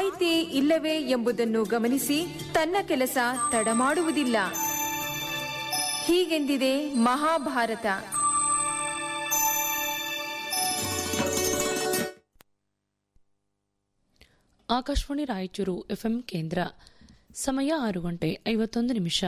ಆಯಿತೇ ಇಲ್ಲವೇ ಎಂಬುದನ್ನು ಗಮನಿಸಿ ತನ್ನ ಕೆಲಸ ತಡ ಮಾಡುವುದಿಲ್ಲ ಹೀಗೆಂದಿದೆ ಮಹಾಭಾರತ ಆಕಾಶವಾಣಿ ರಾಯಚೂರು ಎಫ್ಎಂ ಕೇಂದ್ರ ಸಮಯ ಆರು ಗಂಟೆ ಐವತ್ತೊಂದು ನಿಮಿಷ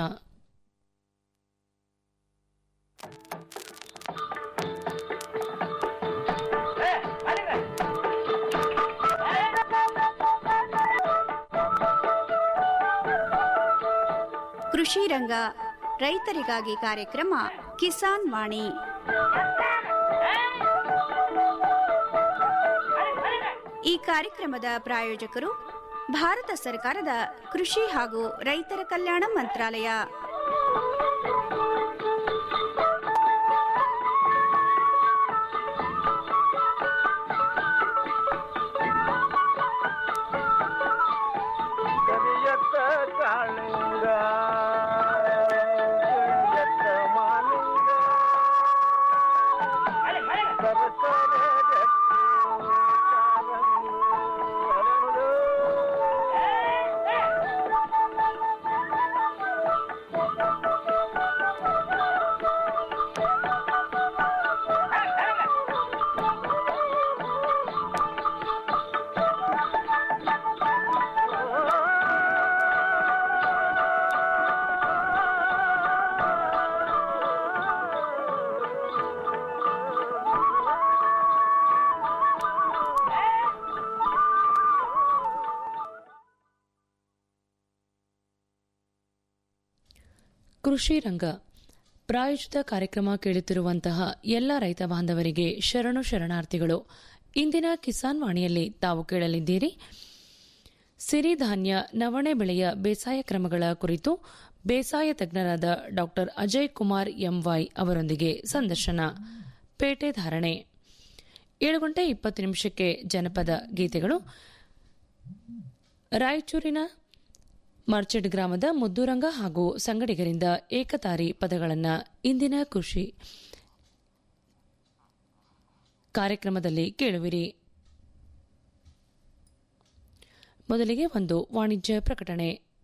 ಕೃಷಿ ರಂಗ ರೈತರಿಗಾಗಿ ಕಾರ್ಯಕ್ರಮ ಕಿಸಾನ್ ವಾಣಿ ಈ ಕಾರ್ಯಕ್ರಮದ ಪ್ರಾಯೋಜಕರು ಭಾರತ ಸರ್ಕಾರದ ಕೃಷಿ ಹಾಗೂ ರೈತರ ಕಲ್ಯಾಣ ಮಂತ್ರಾಲಯ ಕರಿಯತ್ತ ಕಾಳಿಂಗ ಕರಿಯತ್ತ ಮಾಲಿಂಗ ಸರಸರ ಗಟ್ಟಿ ಕಾರಂಗಿ ಹರಳು. ಕೃಷಿ ರಂಗ ಪ್ರಾಯೋಜಿತ ಕಾರ್ಯಕ್ರಮ ಕೇಳುತ್ತಿರುವಂತಹ ಎಲ್ಲ ರೈತ ಬಾಂಧವರಿಗೆ ಶರಣು ಶರಣಾರ್ಥಿಗಳು ಇಂದಿನ ಕಿಸಾನ್ ವಾಣಿಯಲ್ಲಿ ತಾವು ಕೇಳಲಿದ್ದೀರಿ ಸಿರಿಧಾನ್ಯ ನವಣೆ ಬೆಳೆಯ ಬೇಸಾಯ ಕ್ರಮಗಳ ಕುರಿತು ಬೇಸಾಯ ತಜ್ಞರಾದ ಡಾ ಅಜಯ್ ಕುಮಾರ್ ಎಂವೈ ಅವರೊಂದಿಗೆ ಸಂದರ್ಶನ ಪೇಟೆ ಧಾರಣೆ ಏಳು ಗಂಟೆ ಇಪ್ಪತ್ತು ನಿಮಿಷಕ್ಕೆ ಜನಪದ ಗೀತೆಗಳು ರಾಯಚೂರಿನ ಮರ್ಚೆಡ್ ಗ್ರಾಮದ ಮುದ್ದುರಂಗ ಹಾಗೂ ಸಂಗಡಿಗರಿಂದ ಏಕತಾರಿ ಪದಗಳನ್ನು ಇಂದಿನ ಕೃಷಿ ಕಾರ್ಯಕ್ರಮದಲ್ಲಿ ಕೇಳುವಿರಿ ಮೊದಲಿಗೆ ಒಂದು ವಾಣಿಜ್ಯ ಪ್ರಕಟಣೆ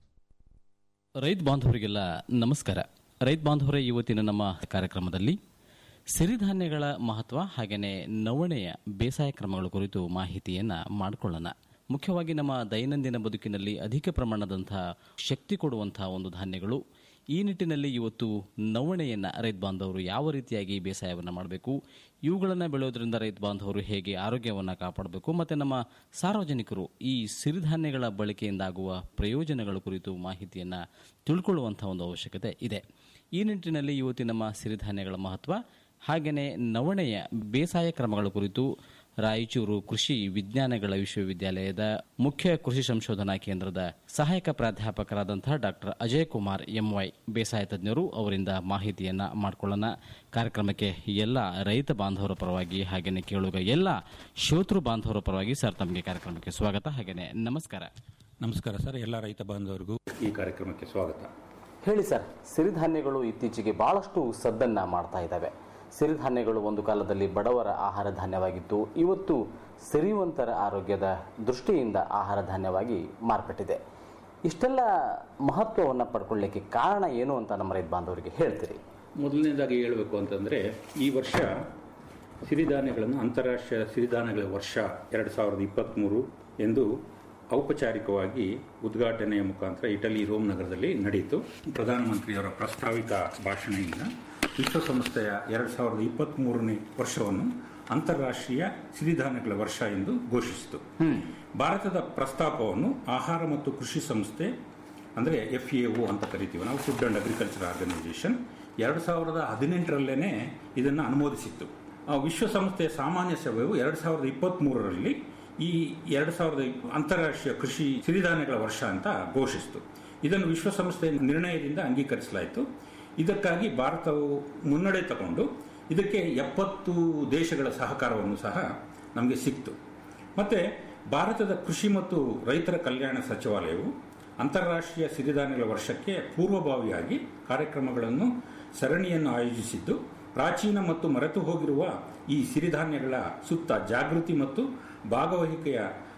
ರೈತ ಬಾಂಧವರಿಗೆಲ್ಲ ನಮಸ್ಕಾರ ರೈತ ಬಾಂಧವರೇ ಇವತ್ತಿನ ನಮ್ಮ ಕಾರ್ಯಕ್ರಮದಲ್ಲಿ ಸಿರಿಧಾನ್ಯಗಳ ಮಹತ್ವ ಹಾಗೆಯೇ ನವಣೆಯ ಬೇಸಾಯ ಕ್ರಮಗಳ ಕುರಿತು ಮಾಹಿತಿಯನ್ನ ಮಾಡಿಕೊಳ್ಳೋಣ ಮುಖ್ಯವಾಗಿ ನಮ್ಮ ದೈನಂದಿನ ಬದುಕಿನಲ್ಲಿ ಅಧಿಕ ಪ್ರಮಾಣದಂತಹ ಶಕ್ತಿ ಕೊಡುವಂತಹ ಒಂದು ಧಾನ್ಯಗಳು ಈ ನಿಟ್ಟಿನಲ್ಲಿ ಇವತ್ತು ನವಣೆಯನ್ನ ರೈತ ಬಾಂಧವರು ಯಾವ ರೀತಿಯಾಗಿ ಬೇಸಾಯವನ್ನು ಮಾಡಬೇಕು ಇವುಗಳನ್ನು ಬೆಳೆಯೋದ್ರಿಂದ ರೈತ ಬಾಂಧವರು ಹೇಗೆ ಆರೋಗ್ಯವನ್ನು ಕಾಪಾಡಬೇಕು ಮತ್ತು ನಮ್ಮ ಸಾರ್ವಜನಿಕರು ಈ ಸಿರಿಧಾನ್ಯಗಳ ಬಳಕೆಯಿಂದಾಗುವ ಪ್ರಯೋಜನಗಳ ಕುರಿತು ಮಾಹಿತಿಯನ್ನು ತಿಳ್ಕೊಳ್ಳುವಂತಹ ಒಂದು ಅವಶ್ಯಕತೆ ಇದೆ ಈ ನಿಟ್ಟಿನಲ್ಲಿ ಇವತ್ತಿನ ನಮ್ಮ ಸಿರಿಧಾನ್ಯಗಳ ಮಹತ್ವ ಹಾಗೆಯೇ ನವಣೆಯ ಬೇಸಾಯ ಕ್ರಮಗಳ ಕುರಿತು ರಾಯಚೂರು ಕೃಷಿ ವಿಜ್ಞಾನಗಳ ವಿಶ್ವವಿದ್ಯಾಲಯದ ಮುಖ್ಯ ಕೃಷಿ ಸಂಶೋಧನಾ ಕೇಂದ್ರದ ಸಹಾಯಕ ಪ್ರಾಧ್ಯಾಪಕರಾದಂತಹ ಡಾಕ್ಟರ್ ಅಜಯ್ ಕುಮಾರ್ ಎಂವೈ ಬೇಸಾಯ ತಜ್ಞರು ಅವರಿಂದ ಮಾಹಿತಿಯನ್ನ ಮಾಡಿಕೊಳ್ಳೋಣ ಕಾರ್ಯಕ್ರಮಕ್ಕೆ ಎಲ್ಲ ರೈತ ಬಾಂಧವರ ಪರವಾಗಿ ಹಾಗೆಯೇ ಕೇಳುಗ ಎಲ್ಲ ಶ್ರೋತೃ ಬಾಂಧವರ ಪರವಾಗಿ ಸರ್ ತಮಗೆ ಕಾರ್ಯಕ್ರಮಕ್ಕೆ ಸ್ವಾಗತ ಹಾಗೆಯೇ ನಮಸ್ಕಾರ ನಮಸ್ಕಾರ ಸರ್ ಎಲ್ಲ ರೈತ ಬಾಂಧವರಿಗೂ ಈ ಕಾರ್ಯಕ್ರಮಕ್ಕೆ ಸ್ವಾಗತ ಹೇಳಿ ಸರ್ ಸಿರಿಧಾನ್ಯಗಳು ಇತ್ತೀಚೆಗೆ ಬಹಳಷ್ಟು ಸದ್ದನ್ನ ಮಾಡ್ತಾ ಇದ್ದಾವೆ ಸಿರಿಧಾನ್ಯಗಳು ಒಂದು ಕಾಲದಲ್ಲಿ ಬಡವರ ಆಹಾರ ಧಾನ್ಯವಾಗಿತ್ತು ಇವತ್ತು ಸಿರಿವಂತರ ಆರೋಗ್ಯದ ದೃಷ್ಟಿಯಿಂದ ಆಹಾರ ಧಾನ್ಯವಾಗಿ ಮಾರ್ಪಟ್ಟಿದೆ ಇಷ್ಟೆಲ್ಲ ಮಹತ್ವವನ್ನು ಪಡ್ಕೊಳ್ಳಿಕ್ಕೆ ಕಾರಣ ಏನು ಅಂತ ನಮ್ಮ ರೈತ ಬಾಂಧವರಿಗೆ ಹೇಳ್ತೀರಿ ಮೊದಲನೇದಾಗಿ ಹೇಳಬೇಕು ಅಂತಂದರೆ ಈ ವರ್ಷ ಸಿರಿಧಾನ್ಯಗಳನ್ನು ಅಂತಾರಾಷ್ಟ್ರೀಯ ಸಿರಿಧಾನ್ಯಗಳ ವರ್ಷ ಎರಡು ಸಾವಿರದ ಇಪ್ಪತ್ತ್ಮೂರು ಎಂದು ಔಪಚಾರಿಕವಾಗಿ ಉದ್ಘಾಟನೆಯ ಮುಖಾಂತರ ಇಟಲಿ ರೋಮ್ ನಗರದಲ್ಲಿ ನಡೆಯಿತು ಪ್ರಧಾನಮಂತ್ರಿಯವರ ಪ್ರಸ್ತಾವಿಕ ಭಾಷಣದಿಂದ ವಿಶ್ವಸಂಸ್ಥೆಯ ಎರಡು ಸಾವಿರದ ಇಪ್ಪತ್ತ್ಮೂರನೇ ವರ್ಷವನ್ನು ಅಂತಾರಾಷ್ಟ್ರೀಯ ಸಿರಿಧಾನ್ಯಗಳ ವರ್ಷ ಎಂದು ಘೋಷಿಸಿತು ಭಾರತದ ಪ್ರಸ್ತಾಪವನ್ನು ಆಹಾರ ಮತ್ತು ಕೃಷಿ ಸಂಸ್ಥೆ ಅಂದರೆ ಎಫ್ ಎ ಒ ಅಂತ ಕರಿತೀವಿ ನಾವು ಫುಡ್ ಅಂಡ್ ಅಗ್ರಿಕಲ್ಚರ್ ಆರ್ಗನೈಸೇಷನ್ ಎರಡು ಸಾವಿರದ ಹದಿನೆಂಟರಲ್ಲೇ ಇದನ್ನು ಅನುಮೋದಿಸಿತ್ತು ಆ ವಿಶ್ವಸಂಸ್ಥೆಯ ಸಾಮಾನ್ಯ ಸಭೆಯು ಎರಡು ಸಾವಿರದ ಇಪ್ಪತ್ತ್ಮೂರರಲ್ಲಿ ಈ ಎರಡು ಸಾವಿರದ ಇಪ್- ಅಂತಾರಾಷ್ಟ್ರೀಯ ಕೃಷಿ ಸಿರಿಧಾನ್ಯಗಳ ವರ್ಷ ಅಂತ ಘೋಷಿಸಿತು ಇದನ್ನು ವಿಶ್ವಸಂಸ್ಥೆಯ ನಿರ್ಣಯದಿಂದ ಅಂಗೀಕರಿಸಲಾಯಿತು ಇದಕ್ಕಾಗಿ ಭಾರತವು ಮುನ್ನಡೆ ತಗೊಂಡು ಇದಕ್ಕೆ ಎಪ್ಪತ್ತು ದೇಶಗಳ ಸಹಕಾರವನ್ನು ಸಹ ನಮಗೆ ಸಿಕ್ತು ಮತ್ತೆ ಭಾರತದ ಕೃಷಿ ಮತ್ತು ರೈತರ ಕಲ್ಯಾಣ ಸಚಿವಾಲಯವು ಅಂತಾರಾಷ್ಟ್ರೀಯ ಸಿರಿಧಾನ್ಯಗಳ ವರ್ಷಕ್ಕೆ ಪೂರ್ವಭಾವಿಯಾಗಿ ಕಾರ್ಯಕ್ರಮಗಳನ್ನು ಸರಣಿಯನ್ನು ಆಯೋಜಿಸಿದ್ದು ಪ್ರಾಚೀನ ಮತ್ತು ಮರೆತು ಹೋಗಿರುವ ಈ ಸಿರಿಧಾನ್ಯಗಳ ಸುತ್ತ ಜಾಗೃತಿ ಮತ್ತು ಭಾಗವಹಿಕೆಯ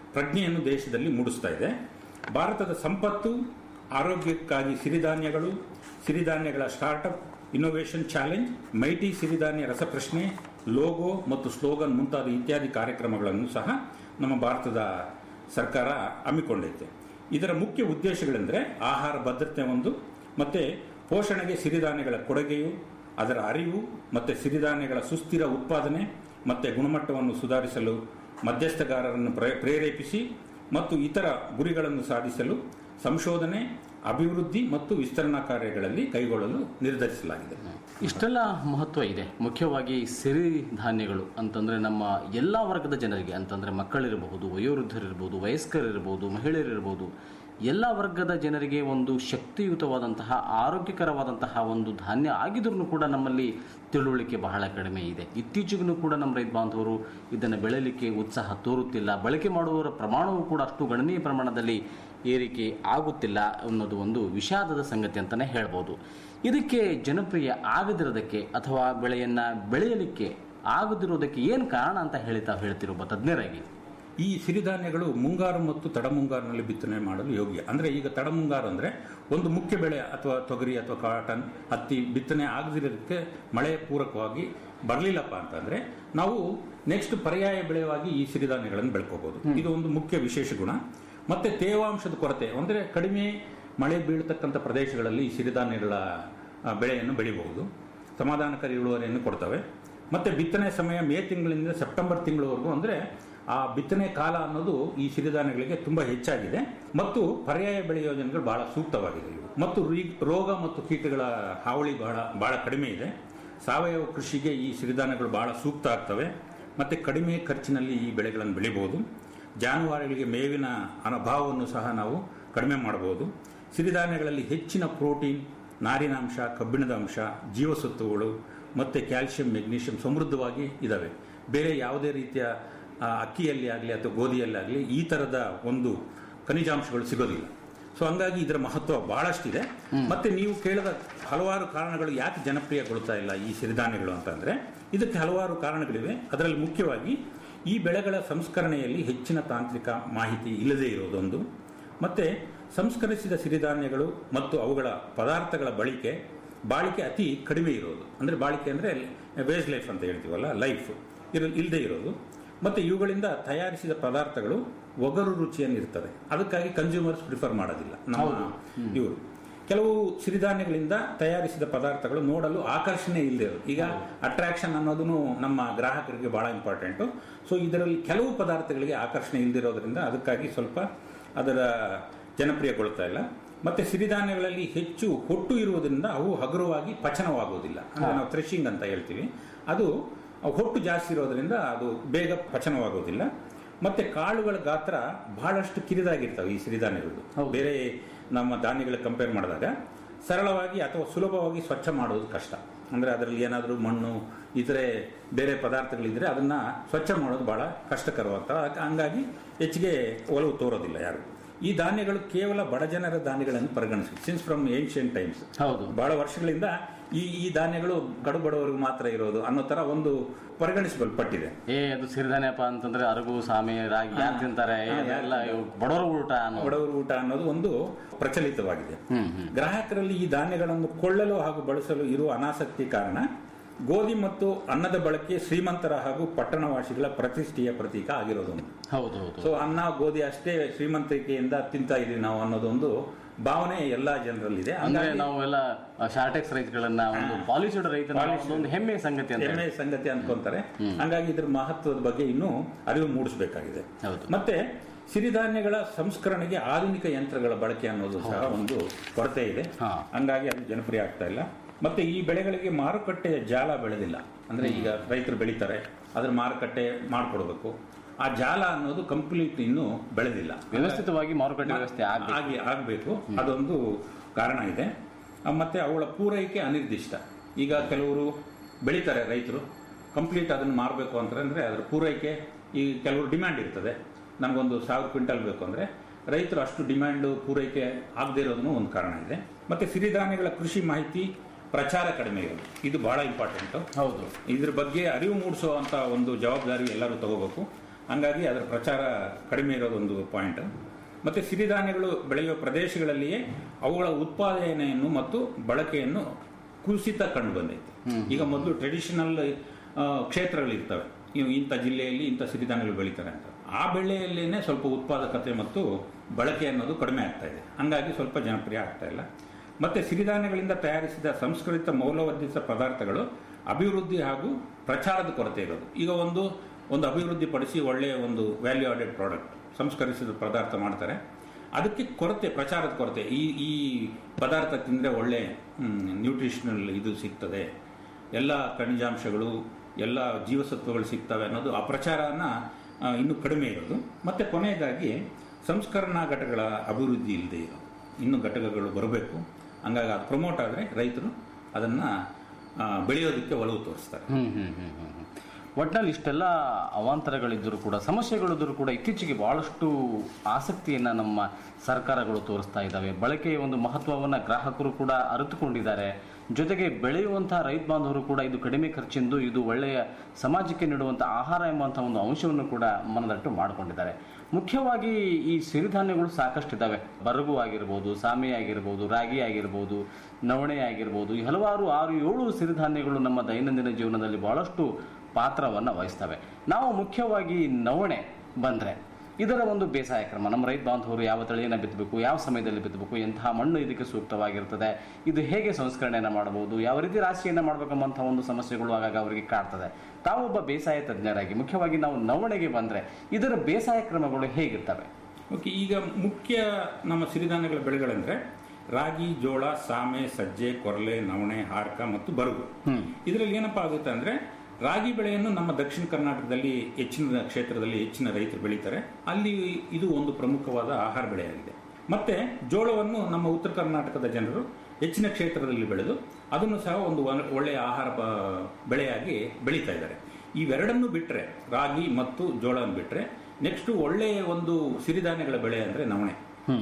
ಪ್ರಜ್ಞೆಯನ್ನು ದೇಶದಲ್ಲಿ ಮೂಡಿಸ್ತಾ ಇದೆ ಭಾರತದ ಸಂಪತ್ತು ಆರೋಗ್ಯಕ್ಕಾಗಿ ಸಿರಿಧಾನ್ಯಗಳು ಸಿರಿಧಾನ್ಯಗಳ ಸ್ಟಾರ್ಟ್ಅಪ್ ಇನ್ನೋವೇಷನ್ ಚಾಲೆಂಜ್ ಮೈಟಿ ಸಿರಿಧಾನ್ಯ ರಸಪ್ರಶ್ನೆ ಲೋಗೋ ಮತ್ತು ಸ್ಲೋಗನ್ ಮುಂತಾದ ಇತ್ಯಾದಿ ಕಾರ್ಯಕ್ರಮಗಳನ್ನು ಸಹ ನಮ್ಮ ಭಾರತದ ಸರ್ಕಾರ ಹಮ್ಮಿಕೊಂಡೈತೆ ಇದರ ಮುಖ್ಯ ಉದ್ದೇಶಗಳೆಂದರೆ ಆಹಾರ ಭದ್ರತೆ ಒಂದು ಮತ್ತು ಪೋಷಣೆಗೆ ಸಿರಿಧಾನ್ಯಗಳ ಕೊಡುಗೆಯು ಅದರ ಅರಿವು ಮತ್ತು ಸಿರಿಧಾನ್ಯಗಳ ಸುಸ್ಥಿರ ಉತ್ಪಾದನೆ ಮತ್ತು ಗುಣಮಟ್ಟವನ್ನು ಸುಧಾರಿಸಲು ಮಧ್ಯಸ್ಥಗಾರರನ್ನು ಪ್ರ- ಪ್ರೇರೇಪಿಸಿ ಮತ್ತು ಇತರ ಗುರಿಗಳನ್ನು ಸಾಧಿಸಲು ಸಂಶೋಧನೆ ಅಭಿವೃದ್ಧಿ ಮತ್ತು ವಿಸ್ತರಣಾ ಕಾರ್ಯಗಳಲ್ಲಿ ಕೈಗೊಳ್ಳಲು ನಿರ್ಧರಿಸಲಾಗಿದೆ ಇಷ್ಟೆಲ್ಲ ಮಹತ್ವ ಇದೆ ಮುಖ್ಯವಾಗಿ ಸಿರಿಧಾನ್ಯಗಳು ಅಂತಂದ್ರೆ ನಮ್ಮ ಎಲ್ಲ ವರ್ಗದ ಜನರಿಗೆ ಅಂತಂದ್ರೆ ಮಕ್ಕಳಿರಬಹುದು ವಯೋವೃದ್ಧರಿರ್ಬೋದು ವಯಸ್ಕರಿರ್ಬೋದು ಮಹಿಳೆಯರಿರ್ಬೋದು ಎಲ್ಲ ವರ್ಗದ ಜನರಿಗೆ ಒಂದು ಶಕ್ತಿಯುತವಾದಂತಹ ಆರೋಗ್ಯಕರವಾದಂತಹ ಒಂದು ಧಾನ್ಯ ಆಗಿದ್ರೂ ಕೂಡ ನಮ್ಮಲ್ಲಿ ತಿಳುವಳಿಕೆ ಬಹಳ ಕಡಿಮೆ ಇದೆ ಇತ್ತೀಚೆಗೂ ಕೂಡ ನಮ್ಮ ರೈತ ಬಾಂಧವರು ಇದನ್ನು ಬೆಳೆಯಲಿಕ್ಕೆ ಉತ್ಸಾಹ ತೋರುತ್ತಿಲ್ಲ ಬಳಕೆ ಮಾಡುವವರ ಪ್ರಮಾಣವೂ ಕೂಡ ಅಷ್ಟು ಗಣನೀಯ ಪ್ರಮಾಣದಲ್ಲಿ ಏರಿಕೆ ಆಗುತ್ತಿಲ್ಲ ಅನ್ನೋದು ಒಂದು ವಿಷಾದದ ಸಂಗತಿ ಅಂತಲೇ ಹೇಳ್ಬೋದು ಇದಕ್ಕೆ ಜನಪ್ರಿಯ ಆಗದಿರೋದಕ್ಕೆ ಅಥವಾ ಬೆಳೆಯನ್ನ ಬೆಳೆಯಲಿಕ್ಕೆ ಆಗದಿರೋದಕ್ಕೆ ಏನು ಕಾರಣ ಅಂತ ಹೇಳಿ ತಾವು ಹೇಳ್ತಿರೋ ತಜ್ಞರಾಗಿ ಈ ಸಿರಿಧಾನ್ಯಗಳು ಮುಂಗಾರು ಮತ್ತು ತಡಮುಂಗಾರಿನಲ್ಲಿ ಬಿತ್ತನೆ ಮಾಡಲು ಯೋಗ್ಯ ಅಂದರೆ ಈಗ ತಡಮುಂಗಾರು ಅಂದರೆ ಒಂದು ಮುಖ್ಯ ಬೆಳೆ ಅಥವಾ ತೊಗರಿ ಅಥವಾ ಕಾಟನ್ ಹತ್ತಿ ಬಿತ್ತನೆ ಆಗದಿರೋದಕ್ಕೆ ಮಳೆ ಪೂರಕವಾಗಿ ಬರಲಿಲ್ಲಪ್ಪ ಅಂತಂದ್ರೆ ನಾವು ನೆಕ್ಸ್ಟ್ ಪರ್ಯಾಯ ಬೆಳೆಯಾಗಿ ಈ ಸಿರಿಧಾನ್ಯಗಳನ್ನು ಬೆಳ್ಕೋಬಹುದು ಇದು ಒಂದು ಮುಖ್ಯ ವಿಶೇಷ ಗುಣ ಮತ್ತೆ ತೇವಾಂಶದ ಕೊರತೆ ಅಂದರೆ ಕಡಿಮೆ ಮಳೆ ಬೀಳ್ತಕ್ಕಂಥ ಪ್ರದೇಶಗಳಲ್ಲಿ ಈ ಸಿರಿಧಾನ್ಯಗಳ ಆ, ಬೆಳೆಯನ್ನು ಬೆಳಿಬಹುದು ಸಮಾಧಾನಕಾರಿ ಇಳುವರಿಯನ್ನು ಕೊಡ್ತವೆ ಮತ್ತೆ ಬಿತ್ತನೆ ಸಮಯ ಮೇ ತಿಂಗಳಿಂದ ಸೆಪ್ಟೆಂಬರ್ ತಿಂಗಳವರೆಗೂ ಅಂದ್ರೆ ಆ ಬಿತ್ತನೆ ಕಾಲ ಅನ್ನೋದು ಈ ಸಿರಿಧಾನ್ಯಗಳಿಗೆ ತುಂಬಾ ಹೆಚ್ಚಾಗಿದೆ ಮತ್ತು ಪರ್ಯಾಯ ಬೆಳೆ ಯೋಜನೆಗಳು ಬಹಳ ಸೂಕ್ತವಾಗಿದೆ ಇವು ಮತ್ತು ರೀ- ರೋಗ ಮತ್ತು ಕೀಟಗಳ ಹಾವಳಿ ಬಹಳ ಬಹಳ ಕಡಿಮೆ ಇದೆ ಸಾವಯವ ಕೃಷಿಗೆ ಈ ಸಿರಿಧಾನ್ಯಗಳು ಬಹಳ ಸೂಕ್ತ ಆಗ್ತವೆ ಮತ್ತೆ ಕಡಿಮೆ ಖರ್ಚಿನಲ್ಲಿ ಈ ಬೆಳೆಗಳನ್ನು ಬೆಳಿಬಹುದು ಜಾನುವಾರುಗಳಿಗೆ ಮೇವಿನ ಅನಭಾವವನ್ನು ಸಹ ನಾವು ಕಡಿಮೆ ಮಾಡಬಹುದು ಸಿರಿಧಾನ್ಯಗಳಲ್ಲಿ ಹೆಚ್ಚಿನ ಪ್ರೋಟೀನ್ ನಾರಿನಾಂಶ ಕಬ್ಬಿಣದ ಅಂಶ ಜೀವಸತ್ವಗಳು ಮತ್ತು ಕ್ಯಾಲ್ಸಿಯಂ ಮೆಗ್ನೀಷಿಯಂ ಸಮೃದ್ಧವಾಗಿ ಇದ್ದಾವೆ ಬೇರೆ ಯಾವುದೇ ರೀತಿಯ ಆ, ಅಕ್ಕಿಯಲ್ಲಿ ಆಗಲಿ ಅಥವಾ ಗೋಧಿಯಲ್ಲಿ ಆಗಲಿ ಈ ಥರದ ಒಂದು ಖನಿಜಾಂಶಗಳು ಸಿಗೋದಿಲ್ಲ ಸೊ ಹಂಗಾಗಿ ಇದರ ಮಹತ್ವ ಬಹಳಷ್ಟಿದೆ ಮತ್ತೆ ನೀವು ಕೇಳಿದ ಹಲವಾರು ಕಾರಣಗಳು ಯಾಕೆ ಜನಪ್ರಿಯಗೊಳ್ತಾ ಇಲ್ಲ ಈ ಸಿರಿಧಾನ್ಯಗಳು ಅಂತಂದ್ರೆ ಇದಕ್ಕೆ ಹಲವಾರು ಕಾರಣಗಳಿವೆ ಅದರಲ್ಲಿ ಮುಖ್ಯವಾಗಿ ಈ ಬೆಳೆಗಳ ಸಂಸ್ಕರಣೆಯಲ್ಲಿ ಹೆಚ್ಚಿನ ತಾಂತ್ರಿಕ ಮಾಹಿತಿ ಇಲ್ಲದೇ ಇರೋದೊಂದು ಮತ್ತೆ ಸಂಸ್ಕರಿಸಿದ ಸಿರಿಧಾನ್ಯಗಳು ಮತ್ತು ಅವುಗಳ ಪದಾರ್ಥಗಳ ಬಳಕೆ ಬಾಳಿಕೆ ಅತಿ ಕಡಿಮೆ ಇರೋದು ಅಂದ್ರೆ ಬಾಳಿಕೆ ಅಂದ್ರೆ ವೇಸ್ ಲೈಫ್ ಅಂತ ಹೇಳ್ತೀವಲ್ಲ ಲೈಫ್ ಇರ ಇಲ್ಲದೆ ಇರೋದು ಮತ್ತೆ ಇವುಗಳಿಂದ ತಯಾರಿಸಿದ ಪದಾರ್ಥಗಳು ಒಗರು ರುಚಿಯನ್ನು ಇರ್ತದೆ ಅದಕ್ಕಾಗಿ ಕನ್ಸ್ಯೂಮರ್ಸ್ ಪ್ರಿಫರ್ ಮಾಡೋದಿಲ್ಲ ನಮ್ಮ ಇವರು ಕೆಲವು ಸಿರಿಧಾನ್ಯಗಳಿಂದ ತಯಾರಿಸಿದ ಪದಾರ್ಥಗಳು ನೋಡಲು ಆಕರ್ಷಣೆ ಇಲ್ಲದೆ ಇರೋದು ಈಗ ಅಟ್ರಾಕ್ಷನ್ ಅನ್ನೋದು ನಮ್ಮ ಗ್ರಾಹಕರಿಗೆ ಬಹಳ ಇಂಪಾರ್ಟೆಂಟು ಸೊ ಇದರಲ್ಲಿ ಕೆಲವು ಪದಾರ್ಥಗಳಿಗೆ ಆಕರ್ಷಣೆ ಇಲ್ಲದಿರೋದ್ರಿಂದ ಅದಕ್ಕಾಗಿ ಸ್ವಲ್ಪ ಅದರ ಜನಪ್ರಿಯಗೊಳ್ತಾ ಇಲ್ಲ ಮತ್ತೆ ಸಿರಿಧಾನ್ಯಗಳಲ್ಲಿ ಹೆಚ್ಚು ಹೊಟ್ಟು ಇರುವುದರಿಂದ ಅವು ಹಗುರವಾಗಿ ಪಚನವಾಗುವುದಿಲ್ಲ ಅಂದ್ರೆ ನಾವು ಥ್ರೆಶಿಂಗ್ ಅಂತ ಹೇಳ್ತೀವಿ ಅದು ಹೊಟ್ಟು ಜಾಸ್ತಿ ಇರೋದ್ರಿಂದ ಅದು ಬೇಗ ಪಚನವಾಗುವುದಿಲ್ಲ ಮತ್ತೆ ಕಾಳುಗಳ ಗಾತ್ರ ಬಹಳಷ್ಟು ಕಿರಿದಾಗಿರ್ತವೆ ಈ ಸಿರಿಧಾನ್ಯಗಳು ಬೇರೆ ನಮ್ಮ ಧಾನ್ಯಗಳಿಗೆ ಕಂಪೇರ್ ಮಾಡಿದಾಗ ಸರಳವಾಗಿ ಅಥವಾ ಸುಲಭವಾಗಿ ಸ್ವಚ್ಛ ಮಾಡೋದು ಕಷ್ಟ ಅಂದ್ರೆ ಅದರಲ್ಲಿ ಏನಾದರೂ ಮಣ್ಣು ಇತರೆ ಬೇರೆ ಪದಾರ್ಥಗಳಿದ್ರೆ ಅದನ್ನ ಸ್ವಚ್ಛ ಮಾಡೋದು ಬಹಳ ಕಷ್ಟಕರವಂತ ಹಂಗಾಗಿ ಹೆಚ್ಚಿಗೆ ಒಲವು ತೋರೋದಿಲ್ಲ ಯಾರು ಈ ಧಾನ್ಯಗಳು ಕೇವಲ ಬಡಜನರ ಧಾನ್ಯಗಳನ್ನು ಪರಿಗಣಿಸಿ ಸಿನ್ಸ್ ಫ್ರಮ್ ಏನ್ಷಿಯಂಟ್ ಟೈಮ್ಸ್ ಹೌದು ಬಹಳ ವರ್ಷಗಳಿಂದ ಈ ಈ ಧಾನ್ಯಗಳು ಕಡು ಬಡವರಿಗೆ ಮಾತ್ರ ಇರೋದು ಅನ್ನೋ ತರ ಒಂದು ಪರಿಗಣಿಸಲ್ಪಟ್ಟಿದೆ ಏ ಅದು ಸಿರಿಧಾನ್ಯಪ್ಪ ಅಂತಂದ್ರೆ ಅರಗು ಸಾಮೆ ರಾಗಿ ಯಾರು ತಿಂತಾರೆ ಏ, ಅದೆಲ್ಲ ಇವು ಬಡವರ ಊಟ ಅನ್ನೋ ಬಡವರ ಊಟ ಅನ್ನೋದು ಒಂದು ಪ್ರಚಲಿತವಾಗಿದೆ ಹ್ಮ್ ಹ್ಮ್ ಗ್ರಾಹಕರಲ್ಲಿ ಈ ಧಾನ್ಯಗಳನ್ನು ಕೊಳ್ಳಲು ಹಾಗೂ ಬಳಸಲು ಇರುವ ಅನಾಸಕ್ತಿ ಕಾರಣ ಗೋಧಿ ಮತ್ತು ಅನ್ನದ ಬಳಕೆ ಶ್ರೀಮಂತರ ಹಾಗೂ ಪಟ್ಟಣವಾಸಿಗಳ ಪ್ರತಿಷ್ಠೆಯ ಪ್ರತೀಕ ಆಗಿರೋದು ಹೌದು ಹೌದು ಸೊ ಅನ್ನ ಗೋಧಿ ಅಷ್ಟೇ ಶ್ರೀಮಂತಿಕೆಯಿಂದ ತಿಂತಾ ಇದೀವಿ ನಾವು ಅನ್ನೋದೊಂದು ಭಾವನೆ ಎಲ್ಲಾ ಜನರಲ್ಲಿದೆ ಅಂದ್ರೆ ಹಂಗಾಗಿ ನಾವು ಎಲ್ಲ ಶಾರ್ಟೆಕ್ಸ್ ರೈತಗಳನ್ನ ಒಂದು ಪಾಲಿಸಿಡ್ ರೈತ ಒಂದು ಹೆಮ್ಮೆ ಸಂಗತಿ ಅಂತ ಹೆಮ್ಮೆ ಹೇಳಿ. ಸಂಗತಿ ಅನ್ಕೊಂತಾರೆ ಹಂಗಾಗಿ ಇದ್ರ ಮಹತ್ವದ ಬಗ್ಗೆ ಇನ್ನೂ ಅರಿವು ಮೂಡಿಸಬೇಕಾಗಿದೆ ಹೌದು. ಮತ್ತೆ ಸಿರಿಧಾನ್ಯಗಳ ಸಂಸ್ಕರಣೆಗೆ ಆಧುನಿಕ ಯಂತ್ರಗಳ ಬಳಕೆ ಅನ್ನೋದು ಸಹ ಒಂದು ಕೊರತೆ ಇದೆ ಹಾ. ಹಂಗಾಗಿ ಅದು ಜನಪ್ರಿಯ ಆಗ್ತಾ ಇಲ್ಲ ಮತ್ತೆ ಈ ಬೆಳೆಗಳಿಗೆ ಮಾರುಕಟ್ಟೆಯ ಜಾಲ ಬೆಳೆದಿಲ್ಲ ಅಂದ್ರೆ ಈಗ ರೈತರು ಬೆಳೀತಾರೆ ಅದ್ರ ಮಾರುಕಟ್ಟೆ ಮಾಡ್ಕೊಡ್ಬೇಕು ಆ ಜಾಲ ಅನ್ನೋದು ಕಂಪ್ಲೀಟ್ ಇನ್ನೂ ಬೆಳೆದಿಲ್ಲ ವ್ಯವಸ್ಥಿತವಾಗಿ ಮಾರುಕಟ್ಟೆ ವ್ಯವಸ್ಥೆ ಆಗ್ಬೇಕು ಆಗಿ ಆಗಬೇಕು ಅದೊಂದು ಕಾರಣ ಇದೆ ಆ, ಮತ್ತೆ ಅವುಗಳ ಪೂರೈಕೆ ಅನಿರ್ದಿಷ್ಟ ಈಗ ಕೆಲವರು ಬೆಳೀತಾರೆ ರೈತರು ಕಂಪ್ಲೀಟ್ ಅದನ್ನು ಮಾರಬೇಕು ಅಂತಂದ್ರೆ ಅದರ ಪೂರೈಕೆ ಈ ಕೆಲವರು ಡಿಮ್ಯಾಂಡ್ ಇರ್ತದೆ ನಮಗೊಂದು ಸಾವಿರ ಕ್ವಿಂಟಲ್ ಬೇಕು ಅಂದ್ರೆ ರೈತರು ಅಷ್ಟು ಡಿಮ್ಯಾಂಡ್ ಪೂರೈಕೆ ಆಗದೇ ಇರೋದನ್ನು ಒಂದು ಕಾರಣ ಇದೆ ಮತ್ತೆ ಸಿರಿಧಾನ್ಯಗಳ ಕೃಷಿ ಮಾಹಿತಿ ಪ್ರಚಾರ ಕಡಿಮೆ ಇರೋದು ಇದು ಬಹಳ ಇಂಪಾರ್ಟೆಂಟ್ ಹೌದು ಇದ್ರ ಬಗ್ಗೆ ಅರಿವು ಮೂಡಿಸುವಂತ ಒಂದು ಜವಾಬ್ದಾರಿ ಎಲ್ಲರೂ ತಗೋಬೇಕು ಹಂಗಾಗಿ ಅದರ ಪ್ರಚಾರ ಕಡಿಮೆ ಇರೋದೊಂದು ಪಾಯಿಂಟ್ ಮತ್ತೆ ಸಿರಿಧಾನ್ಯಗಳು ಬೆಳೆಯುವ ಪ್ರದೇಶಗಳಲ್ಲಿಯೇ ಅವುಗಳ ಉತ್ಪಾದನೆಯನ್ನು ಮತ್ತು ಬಳಕೆಯನ್ನು ಕುಸಿತ ಕಂಡು ಬಂದೈತೆ ಈಗ ಮೊದಲು ಟ್ರೆಡಿಷನಲ್ ಕ್ಷೇತ್ರಗಳಿರ್ತವೆ ಇವು ಇಂಥ ಜಿಲ್ಲೆಯಲ್ಲಿ ಇಂಥ ಸಿರಿಧಾನ್ಯಗಳು ಬೆಳೀತಾರೆ ಅಂತ ಆ ಬೆಳೆಯಲ್ಲೇನೆ ಸ್ವಲ್ಪ ಉತ್ಪಾದಕತೆ ಮತ್ತು ಬಳಕೆ ಅನ್ನೋದು ಕಡಿಮೆ ಆಗ್ತಾ ಇದೆ ಹಂಗಾಗಿ ಸ್ವಲ್ಪ ಜನಪ್ರಿಯ ಆಗ್ತಾ ಇಲ್ಲ ಮತ್ತೆ ಸಿರಿಧಾನ್ಯಗಳಿಂದ ತಯಾರಿಸಿದ ಸಂಸ್ಕರಿತ ಮೌಲ್ಯವರ್ಧಿತ ಪದಾರ್ಥಗಳು ಅಭಿವೃದ್ಧಿ ಹಾಗೂ ಪ್ರಚಾರದ ಕೊರತೆ ಇರೋದು ಈಗ ಒಂದು ಒಂದು ಅಭಿವೃದ್ಧಿ ಪಡಿಸಿ ಒಳ್ಳೆಯ ಒಂದು ವ್ಯಾಲ್ಯೂ ಆಡೆಡ್ ಪ್ರಾಡಕ್ಟ್ ಸಂಸ್ಕರಿಸಿದ ಪದಾರ್ಥ ಮಾಡ್ತಾರೆ ಅದಕ್ಕೆ ಕೊರತೆ ಪ್ರಚಾರದ ಕೊರತೆ ಈ ಈ ಪದಾರ್ಥ ತಿಂದರೆ ಒಳ್ಳೆ ನ್ಯೂಟ್ರಿಷನಲ್ ಇದು ಸಿಗ್ತದೆ ಎಲ್ಲ ಖನಿಜಾಂಶಗಳು ಎಲ್ಲ ಜೀವಸತ್ವಗಳು ಸಿಗ್ತವೆ ಅನ್ನೋದು ಆ ಪ್ರಚಾರನ ಆ, ಇನ್ನೂ ಕಡಿಮೆ ಇರೋದು ಮತ್ತೆ ಕೊನೆಯದಾಗಿ ಸಂಸ್ಕರಣಾ ಘಟಕಗಳ ಅಭಿವೃದ್ಧಿ ಇಲ್ಲದೆ ಇರೋದು ಇನ್ನು ಘಟಕಗಳು ಬರಬೇಕು ಹಂಗಾಗಿ ಅದು ಪ್ರಮೋಟ್ ಆದರೆ ರೈತರು ಅದನ್ನು ಬೆಳೆಯೋದಕ್ಕೆ ಒಲವು ತೋರಿಸ್ತಾರೆ ಹ್ಮ್ ಹ್ಮ್ ಹ್ಮ್ ಹ್ಮ್ ಹ್ಮ್. ಒಟ್ನಲ್ಲಿ ಇಷ್ಟೆಲ್ಲ ಅವಾಂತರಗಳಿದ್ದರೂ ಕೂಡ ಸಮಸ್ಯೆಗಳಿದ್ದರೂ ಕೂಡ ಇತ್ತೀಚೆಗೆ ಬಹಳಷ್ಟು ಆಸಕ್ತಿಯನ್ನ ನಮ್ಮ ಸರ್ಕಾರಗಳು ತೋರಿಸ್ತಾ ಇದ್ದಾವೆ ಬಳಕೆಯ ಒಂದು ಮಹತ್ವವನ್ನ ಗ್ರಾಹಕರು ಕೂಡ ಅರಿತುಕೊಂಡಿದ್ದಾರೆ ಜೊತೆಗೆ ಬೆಳೆಯುವಂತಹ ರೈತ ಬಾಂಧವರು ಕೂಡ ಇದು ಕಡಿಮೆ ಖರ್ಚಿಂದು ಇದು ಒಳ್ಳೆಯ ಸಮಾಜಕ್ಕೆ ನೀಡುವಂಥ ಆಹಾರ ಎಂಬಂತಹ ಒಂದು ಅಂಶವನ್ನು ಕೂಡ ಮನದಟ್ಟು ಮಾಡಿಕೊಂಡಿದ್ದಾರೆ ಮುಖ್ಯವಾಗಿ ಈ ಸಿರಿಧಾನ್ಯಗಳು ಸಾಕಷ್ಟಿದ್ದಾವೆ ಬರಗು ಆಗಿರ್ಬೋದು ಸಾಮೆ ಆಗಿರ್ಬೋದು ರಾಗಿ ಆಗಿರ್ಬೋದು ನವಣೆ ಆಗಿರ್ಬೋದು ಈ ಹಲವಾರು ಆರು ಏಳು ಸಿರಿಧಾನ್ಯಗಳು ನಮ್ಮ ದೈನಂದಿನ ಜೀವನದಲ್ಲಿ ಬಹಳಷ್ಟು ಪಾತ್ರವನ್ನು ವಹಿಸ್ತವೆ ನಾವು ಮುಖ್ಯವಾಗಿ ನವಣೆ ಬಂದರೆ ಇದರ ಒಂದು ಬೇಸಾಯ ಕ್ರಮ ನಮ್ಮ ರೈತ ಬಾಂಧವರು ಯಾವ ತಳಿಯನ್ನು ಬಿತ್ತಬೇಕು ಯಾವ ಸಮಯದಲ್ಲಿ ಬಿತ್ತಬೇಕು ಎಂತಹ ಮಣ್ಣು ಇದಕ್ಕೆ ಸೂಕ್ತವಾಗಿರ್ತದೆ ಇದು ಹೇಗೆ ಸಂಸ್ಕರಣೆಯನ್ನು ಮಾಡಬಹುದು ಯಾವ ರೀತಿ ರಾಶಿಯನ್ನು ಮಾಡಬೇಕೆಂಬಂತಹ ಒಂದು ಸಮಸ್ಯೆಗಳು ಆಗಾಗ ಅವರಿಗೆ ಕಾಡ್ತದೆ ತಾವೊಬ್ಬ ಬೇಸಾಯ ತಜ್ಞರಾಗಿ ಮುಖ್ಯವಾಗಿ ನಾವು ನವಣೆಗೆ ಬಂದರೆ ಇದರ ಬೇಸಾಯ ಕ್ರಮಗಳು ಹೇಗಿರ್ತವೆ ಓಕೆ ಈಗ ಮುಖ್ಯ ನಮ್ಮ ಸಿರಿಧಾನ್ಯಗಳ ಬೆಳೆಗಳಂದ್ರೆ ರಾಗಿ ಜೋಳ ಸಾಮೆ ಸಜ್ಜೆ ಕೊರಲೆ ನವಣೆ ಹಾರ್ಕ ಮತ್ತು ಬರುಗು ಇದರಲ್ಲಿ ಏನಪ್ಪಾ ಆಗುತ್ತೆ ಅಂದ್ರೆ ರಾಗಿ ಬೆಳೆಯನ್ನು ನಮ್ಮ ದಕ್ಷಿಣ ಕರ್ನಾಟಕದಲ್ಲಿ ಹೆಚ್ಚಿನ ಕ್ಷೇತ್ರದಲ್ಲಿ ಹೆಚ್ಚಿನ ರೈತರು ಬೆಳೀತಾರೆ ಅಲ್ಲಿ ಇದು ಒಂದು ಪ್ರಮುಖವಾದ ಆಹಾರ ಬೆಳೆಯಾಗಿದೆ ಮತ್ತೆ ಜೋಳವನ್ನು ನಮ್ಮ ಉತ್ತರ ಕರ್ನಾಟಕದ ಜನರು ಹೆಚ್ಚಿನ ಕ್ಷೇತ್ರದಲ್ಲಿ ಬೆಳೆದು ಅದನ್ನು ಸಹ ಒಂದು ಒಳ್ಳೆ- ಒಳ್ಳೆಯ ಆಹಾರ ಪ- ಬೆಳೆಯಾಗಿ ಬೆಳೀತಾ ಇದ್ದಾರೆ ಇವೆರಡನ್ನು ಬಿಟ್ಟರೆ ರಾಗಿ ಮತ್ತು ಜೋಳವನ್ನು ಬಿಟ್ಟರೆ ನೆಕ್ಸ್ಟ್ ಒಳ್ಳೆಯ ಒಂದು ಸಿರಿಧಾನ್ಯಗಳ ಬೆಳೆ ಅಂದ್ರೆ ನವಣೆ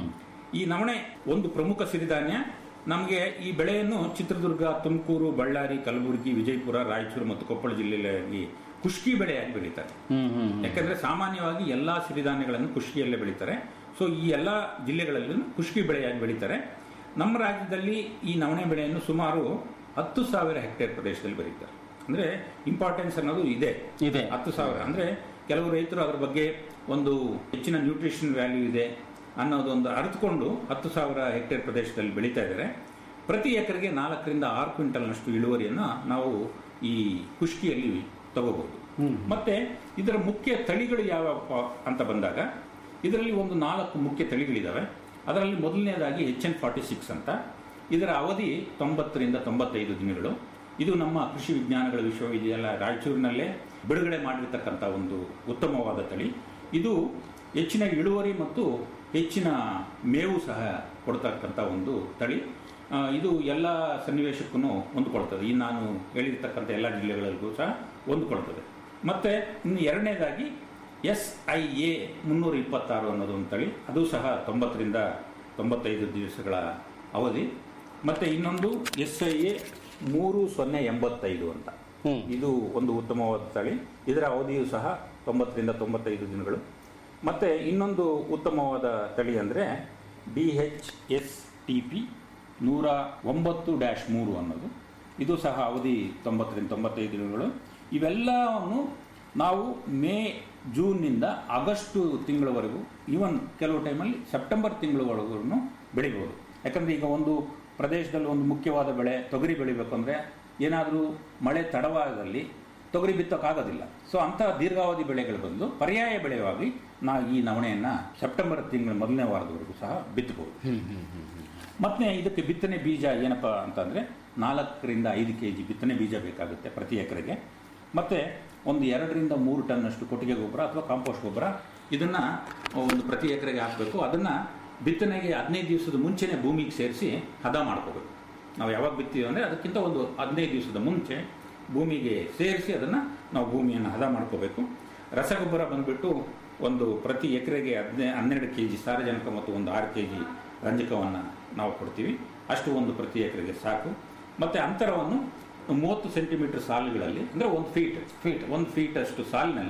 ಈ ನವಣೆ ಒಂದು ಪ್ರಮುಖ ಸಿರಿಧಾನ್ಯ ನಮಗೆ ಈ ಬೆಳೆಯನ್ನು ಚಿತ್ರದುರ್ಗ ತುಮಕೂರು ಬಳ್ಳಾರಿ ಕಲಬುರಗಿ ವಿಜಯಪುರ ರಾಯಚೂರು ಮತ್ತು ಕೊಪ್ಪಳ ಜಿಲ್ಲೆಯಲ್ಲಿ ಕುಷ್ಕಿ ಬೆಳೆಯಾಗಿ ಬೆಳೀತಾರೆ ಯಾಕಂದ್ರೆ ಸಾಮಾನ್ಯವಾಗಿ ಎಲ್ಲಾ ಸಿರಿಧಾನ್ಯಗಳನ್ನು ಕುಷ್ಕಿಯಲ್ಲೇ ಬೆಳೀತಾರೆ ಸೊ ಈ ಎಲ್ಲಾ ಜಿಲ್ಲೆಗಳಲ್ಲೂ ಕುಷ್ಕಿ ಬೆಳೆಯಾಗಿ ಬೆಳೀತಾರೆ ನಮ್ಮ ರಾಜ್ಯದಲ್ಲಿ ಈ ನವಣೆ ಬೆಳೆಯನ್ನು ಸುಮಾರು ಹತ್ತು ಸಾವಿರ ಹೆಕ್ಟೇರ್ ಪ್ರದೇಶದಲ್ಲಿ ಬೆಳೀತಾರೆ ಅಂದ್ರೆ ಇಂಪಾರ್ಟೆನ್ಸ್ ಅನ್ನೋದು ಇದೆ ಇದೆ. ಹತ್ತು ಸಾವಿರ ಅಂದ್ರೆ ಕೆಲವು ರೈತರು ಅದರ ಬಗ್ಗೆ ಒಂದು ಹೆಚ್ಚಿನ ನ್ಯೂಟ್ರಿಷನ್ ವ್ಯಾಲ್ಯೂ ಇದೆ ಅನ್ನೋದೊಂದು ಅರಿತುಕೊಂಡು ಹತ್ತು ಸಾವಿರ ಹೆಕ್ಟೇರ್ ಪ್ರದೇಶದಲ್ಲಿ ಬೆಳೀತಾ ಇದ್ದಾರೆ ಪ್ರತಿ ಎಕರೆಗೆ ನಾಲ್ಕರಿಂದ ಆರು ಕ್ವಿಂಟಲ್ನಷ್ಟು ಇಳುವರಿಯನ್ನು ನಾವು ಈ ಕುಷ್ಕಿಯಲ್ಲಿ ತಗೋಬಹುದು ಮತ್ತೆ ಇದರ ಮುಖ್ಯ ತಳಿಗಳು ಯಾವ ಅಂತ ಬಂದಾಗ ಇದರಲ್ಲಿ ಒಂದು ನಾಲ್ಕು ಮುಖ್ಯ ತಳಿಗಳಿದಾವೆ ಅದರಲ್ಲಿ ಮೊದಲನೇದಾಗಿ ಎಚ್ ಎನ್ ಫಾರ್ಟಿ ಸಿಕ್ಸ್ ಅಂತ ಇದರ ಅವಧಿ ತೊಂಬತ್ತರಿಂದ ತೊಂಬತ್ತೈದು ದಿನಗಳು ಇದು ನಮ್ಮ ಕೃಷಿ ವಿಜ್ಞಾನಗಳ ವಿಶ್ವವಿದ್ಯಾಲಯ ರಾಯಚೂರಿನಲ್ಲೇ ಬಿಡುಗಡೆ ಮಾಡಿರ್ತಕ್ಕಂಥ ಒಂದು ಉತ್ತಮವಾದ ತಳಿ ಇದು ಹೆಚ್ಚಿನ ಇಳುವರಿ ಮತ್ತು ಹೆಚ್ಚಿನ ಮೇವು ಸಹ ಕೊಡ್ತಕ್ಕಂಥ ಒಂದು ತಳಿ ಆ, ಇದು ಎಲ್ಲ ಸನ್ನಿವೇಶಕ್ಕೂ ಹೊಂದ್ಕೊಳ್ತದೆ ಈ ನಾನು ಹೇಳಿರ್ತಕ್ಕಂಥ ಎಲ್ಲ ಜಿಲ್ಲೆಗಳಲ್ಲಿಗೂ ಸಹ ಹೊಂದ್ಕೊಳ್ತದೆ ಮತ್ತೆ ಇನ್ನು ಎರಡನೇದಾಗಿ ಎಸ್ ಐ ಎ ಮುನ್ನೂರ ಇಪ್ಪತ್ತಾರು ಅನ್ನೋದು ಒಂದು ತಳಿ ಅದು ಸಹ ತೊಂಬತ್ತರಿಂದ ತೊಂಬತ್ತೈದು ದಿವಸಗಳ ಅವಧಿ ಮತ್ತೆ ಇನ್ನೊಂದು ಎಸ್ ಐ ಎ ಮೂರು ಸೊನ್ನೆ ಎಂಬತ್ತೈದು ಅಂತ ಇದು ಒಂದು ಉತ್ತಮವಾದ ತಳಿ ಇದರ ಅವಧಿಯು ಸಹ ತೊಂಬತ್ತರಿಂದ ತೊಂಬತ್ತೈದು ದಿನಗಳು ಮತ್ತೆ ಇನ್ನೊಂದು ಉತ್ತಮವಾದ ತಳಿ ಅಂದರೆ D H S T P ನೂರ ಒಂಬತ್ತು ಡ್ಯಾಶ್ ಮೂರು ಅನ್ನೋದು ಇದು ಸಹ ಅವಧಿ ತೊಂಬತ್ತರಿಂದ ತೊಂಬತ್ತೈದು ದಿನಗಳು ಇವೆಲ್ಲವನ್ನು ನಾವು ಮೇ ಜೂನ್ನಿಂದ ಆಗಸ್ಟ್ ತಿಂಗಳವರೆಗೂ ಈವನ್ ಕೆಲವು ಟೈಮಲ್ಲಿ ಸೆಪ್ಟೆಂಬರ್ ತಿಂಗಳವರೆಗೂ ಬೆಳಿಬೋದು ಯಾಕಂದರೆ ಈಗ ಒಂದು ಪ್ರದೇಶದಲ್ಲಿ ಒಂದು ಮುಖ್ಯವಾದ ಬೆಳೆ ತೊಗರಿ ಬೆಳಿಬೇಕು ಅಂದರೆ ಏನಾದರೂ ಮಳೆ ತಡವಾದಲ್ಲಿ ತೊಗರಿ ಬಿತ್ತೋಕ್ಕಾಗೋದಿಲ್ಲ ಸೊ ಅಂತಹ ದೀರ್ಘಾವಧಿ ಬೆಳೆಗಳು ಬಂದು ಪರ್ಯಾಯ ಬೆಳೆಯಾಗಿ ನಾವು ಈ ನವಣೆಯನ್ನು ಸೆಪ್ಟೆಂಬರ್ ತಿಂಗಳ ಮೊದಲನೇ ವಾರದವರೆಗೂ ಸಹ ಬಿತ್ತಬಹುದು ಮತ್ತೆ ಇದಕ್ಕೆ ಬಿತ್ತನೆ ಬೀಜ ಏನಪ್ಪಾ ಅಂತಂದ್ರೆ ನಾಲ್ಕರಿಂದ ಐದು ಕೆ ಜಿ ಬಿತ್ತನೆ ಬೀಜ ಬೇಕಾಗುತ್ತೆ ಪ್ರತಿ ಎಕರೆಗೆ ಮತ್ತೆ ಒಂದು ಎರಡರಿಂದ ಮೂರು ಟನ್ನಷ್ಟು ಕೊಟ್ಟಿಗೆ ಗೊಬ್ಬರ ಅಥವಾ ಕಾಂಪೋಸ್ಟ್ ಗೊಬ್ಬರ ಇದನ್ನ ಒಂದು ಪ್ರತಿ ಎಕರೆಗೆ ಹಾಕಬೇಕು ಅದನ್ನ ಬಿತ್ತನೆಗೆ ಹದಿನೈದು ದಿವಸದ ಮುಂಚೆನೆ ಭೂಮಿಗೆ ಸೇರಿಸಿ ಹದ ಮಾಡ್ಕೋಬೇಕು ನಾವು ಯಾವಾಗ ಬಿತ್ತೀವಿ ಅಂದರೆ ಅದಕ್ಕಿಂತ ಒಂದು ಹದಿನೈದು ದಿವಸದ ಮುಂಚೆ ಭೂಮಿಗೆ ಸೇರಿಸಿ ಅದನ್ನು ನಾವು ಭೂಮಿಯನ್ನು ಹದ ಮಾಡ್ಕೋಬೇಕು ರಸಗೊಬ್ಬರ ಬಂದ್ಬಿಟ್ಟು ಒಂದು ಪ್ರತಿ ಎಕರೆಗೆ ಹದಿನೈ ಹನ್ನೆರಡು ಕೆ ಜಿ ಸಾರಜನಕ ಮತ್ತು ಒಂದು ಆರು ಕೆ ಜಿ ರಂಜಕವನ್ನು ನಾವು ಕೊಡ್ತೀವಿ ಅಷ್ಟು ಒಂದು ಪ್ರತಿ ಎಕರೆಗೆ ಸಾಕು ಮತ್ತು ಅಂತರವನ್ನು ಮೂವತ್ತು ಸೆಂಟಿಮೀಟರ್ ಸಾಲುಗಳಲ್ಲಿ ಅಂದರೆ ಒಂದು ಫೀಟ್ ಫೀಟ್ ಒಂದು ಫೀಟ್ ಅಷ್ಟು ಸಾಲಿನಲ್ಲಿ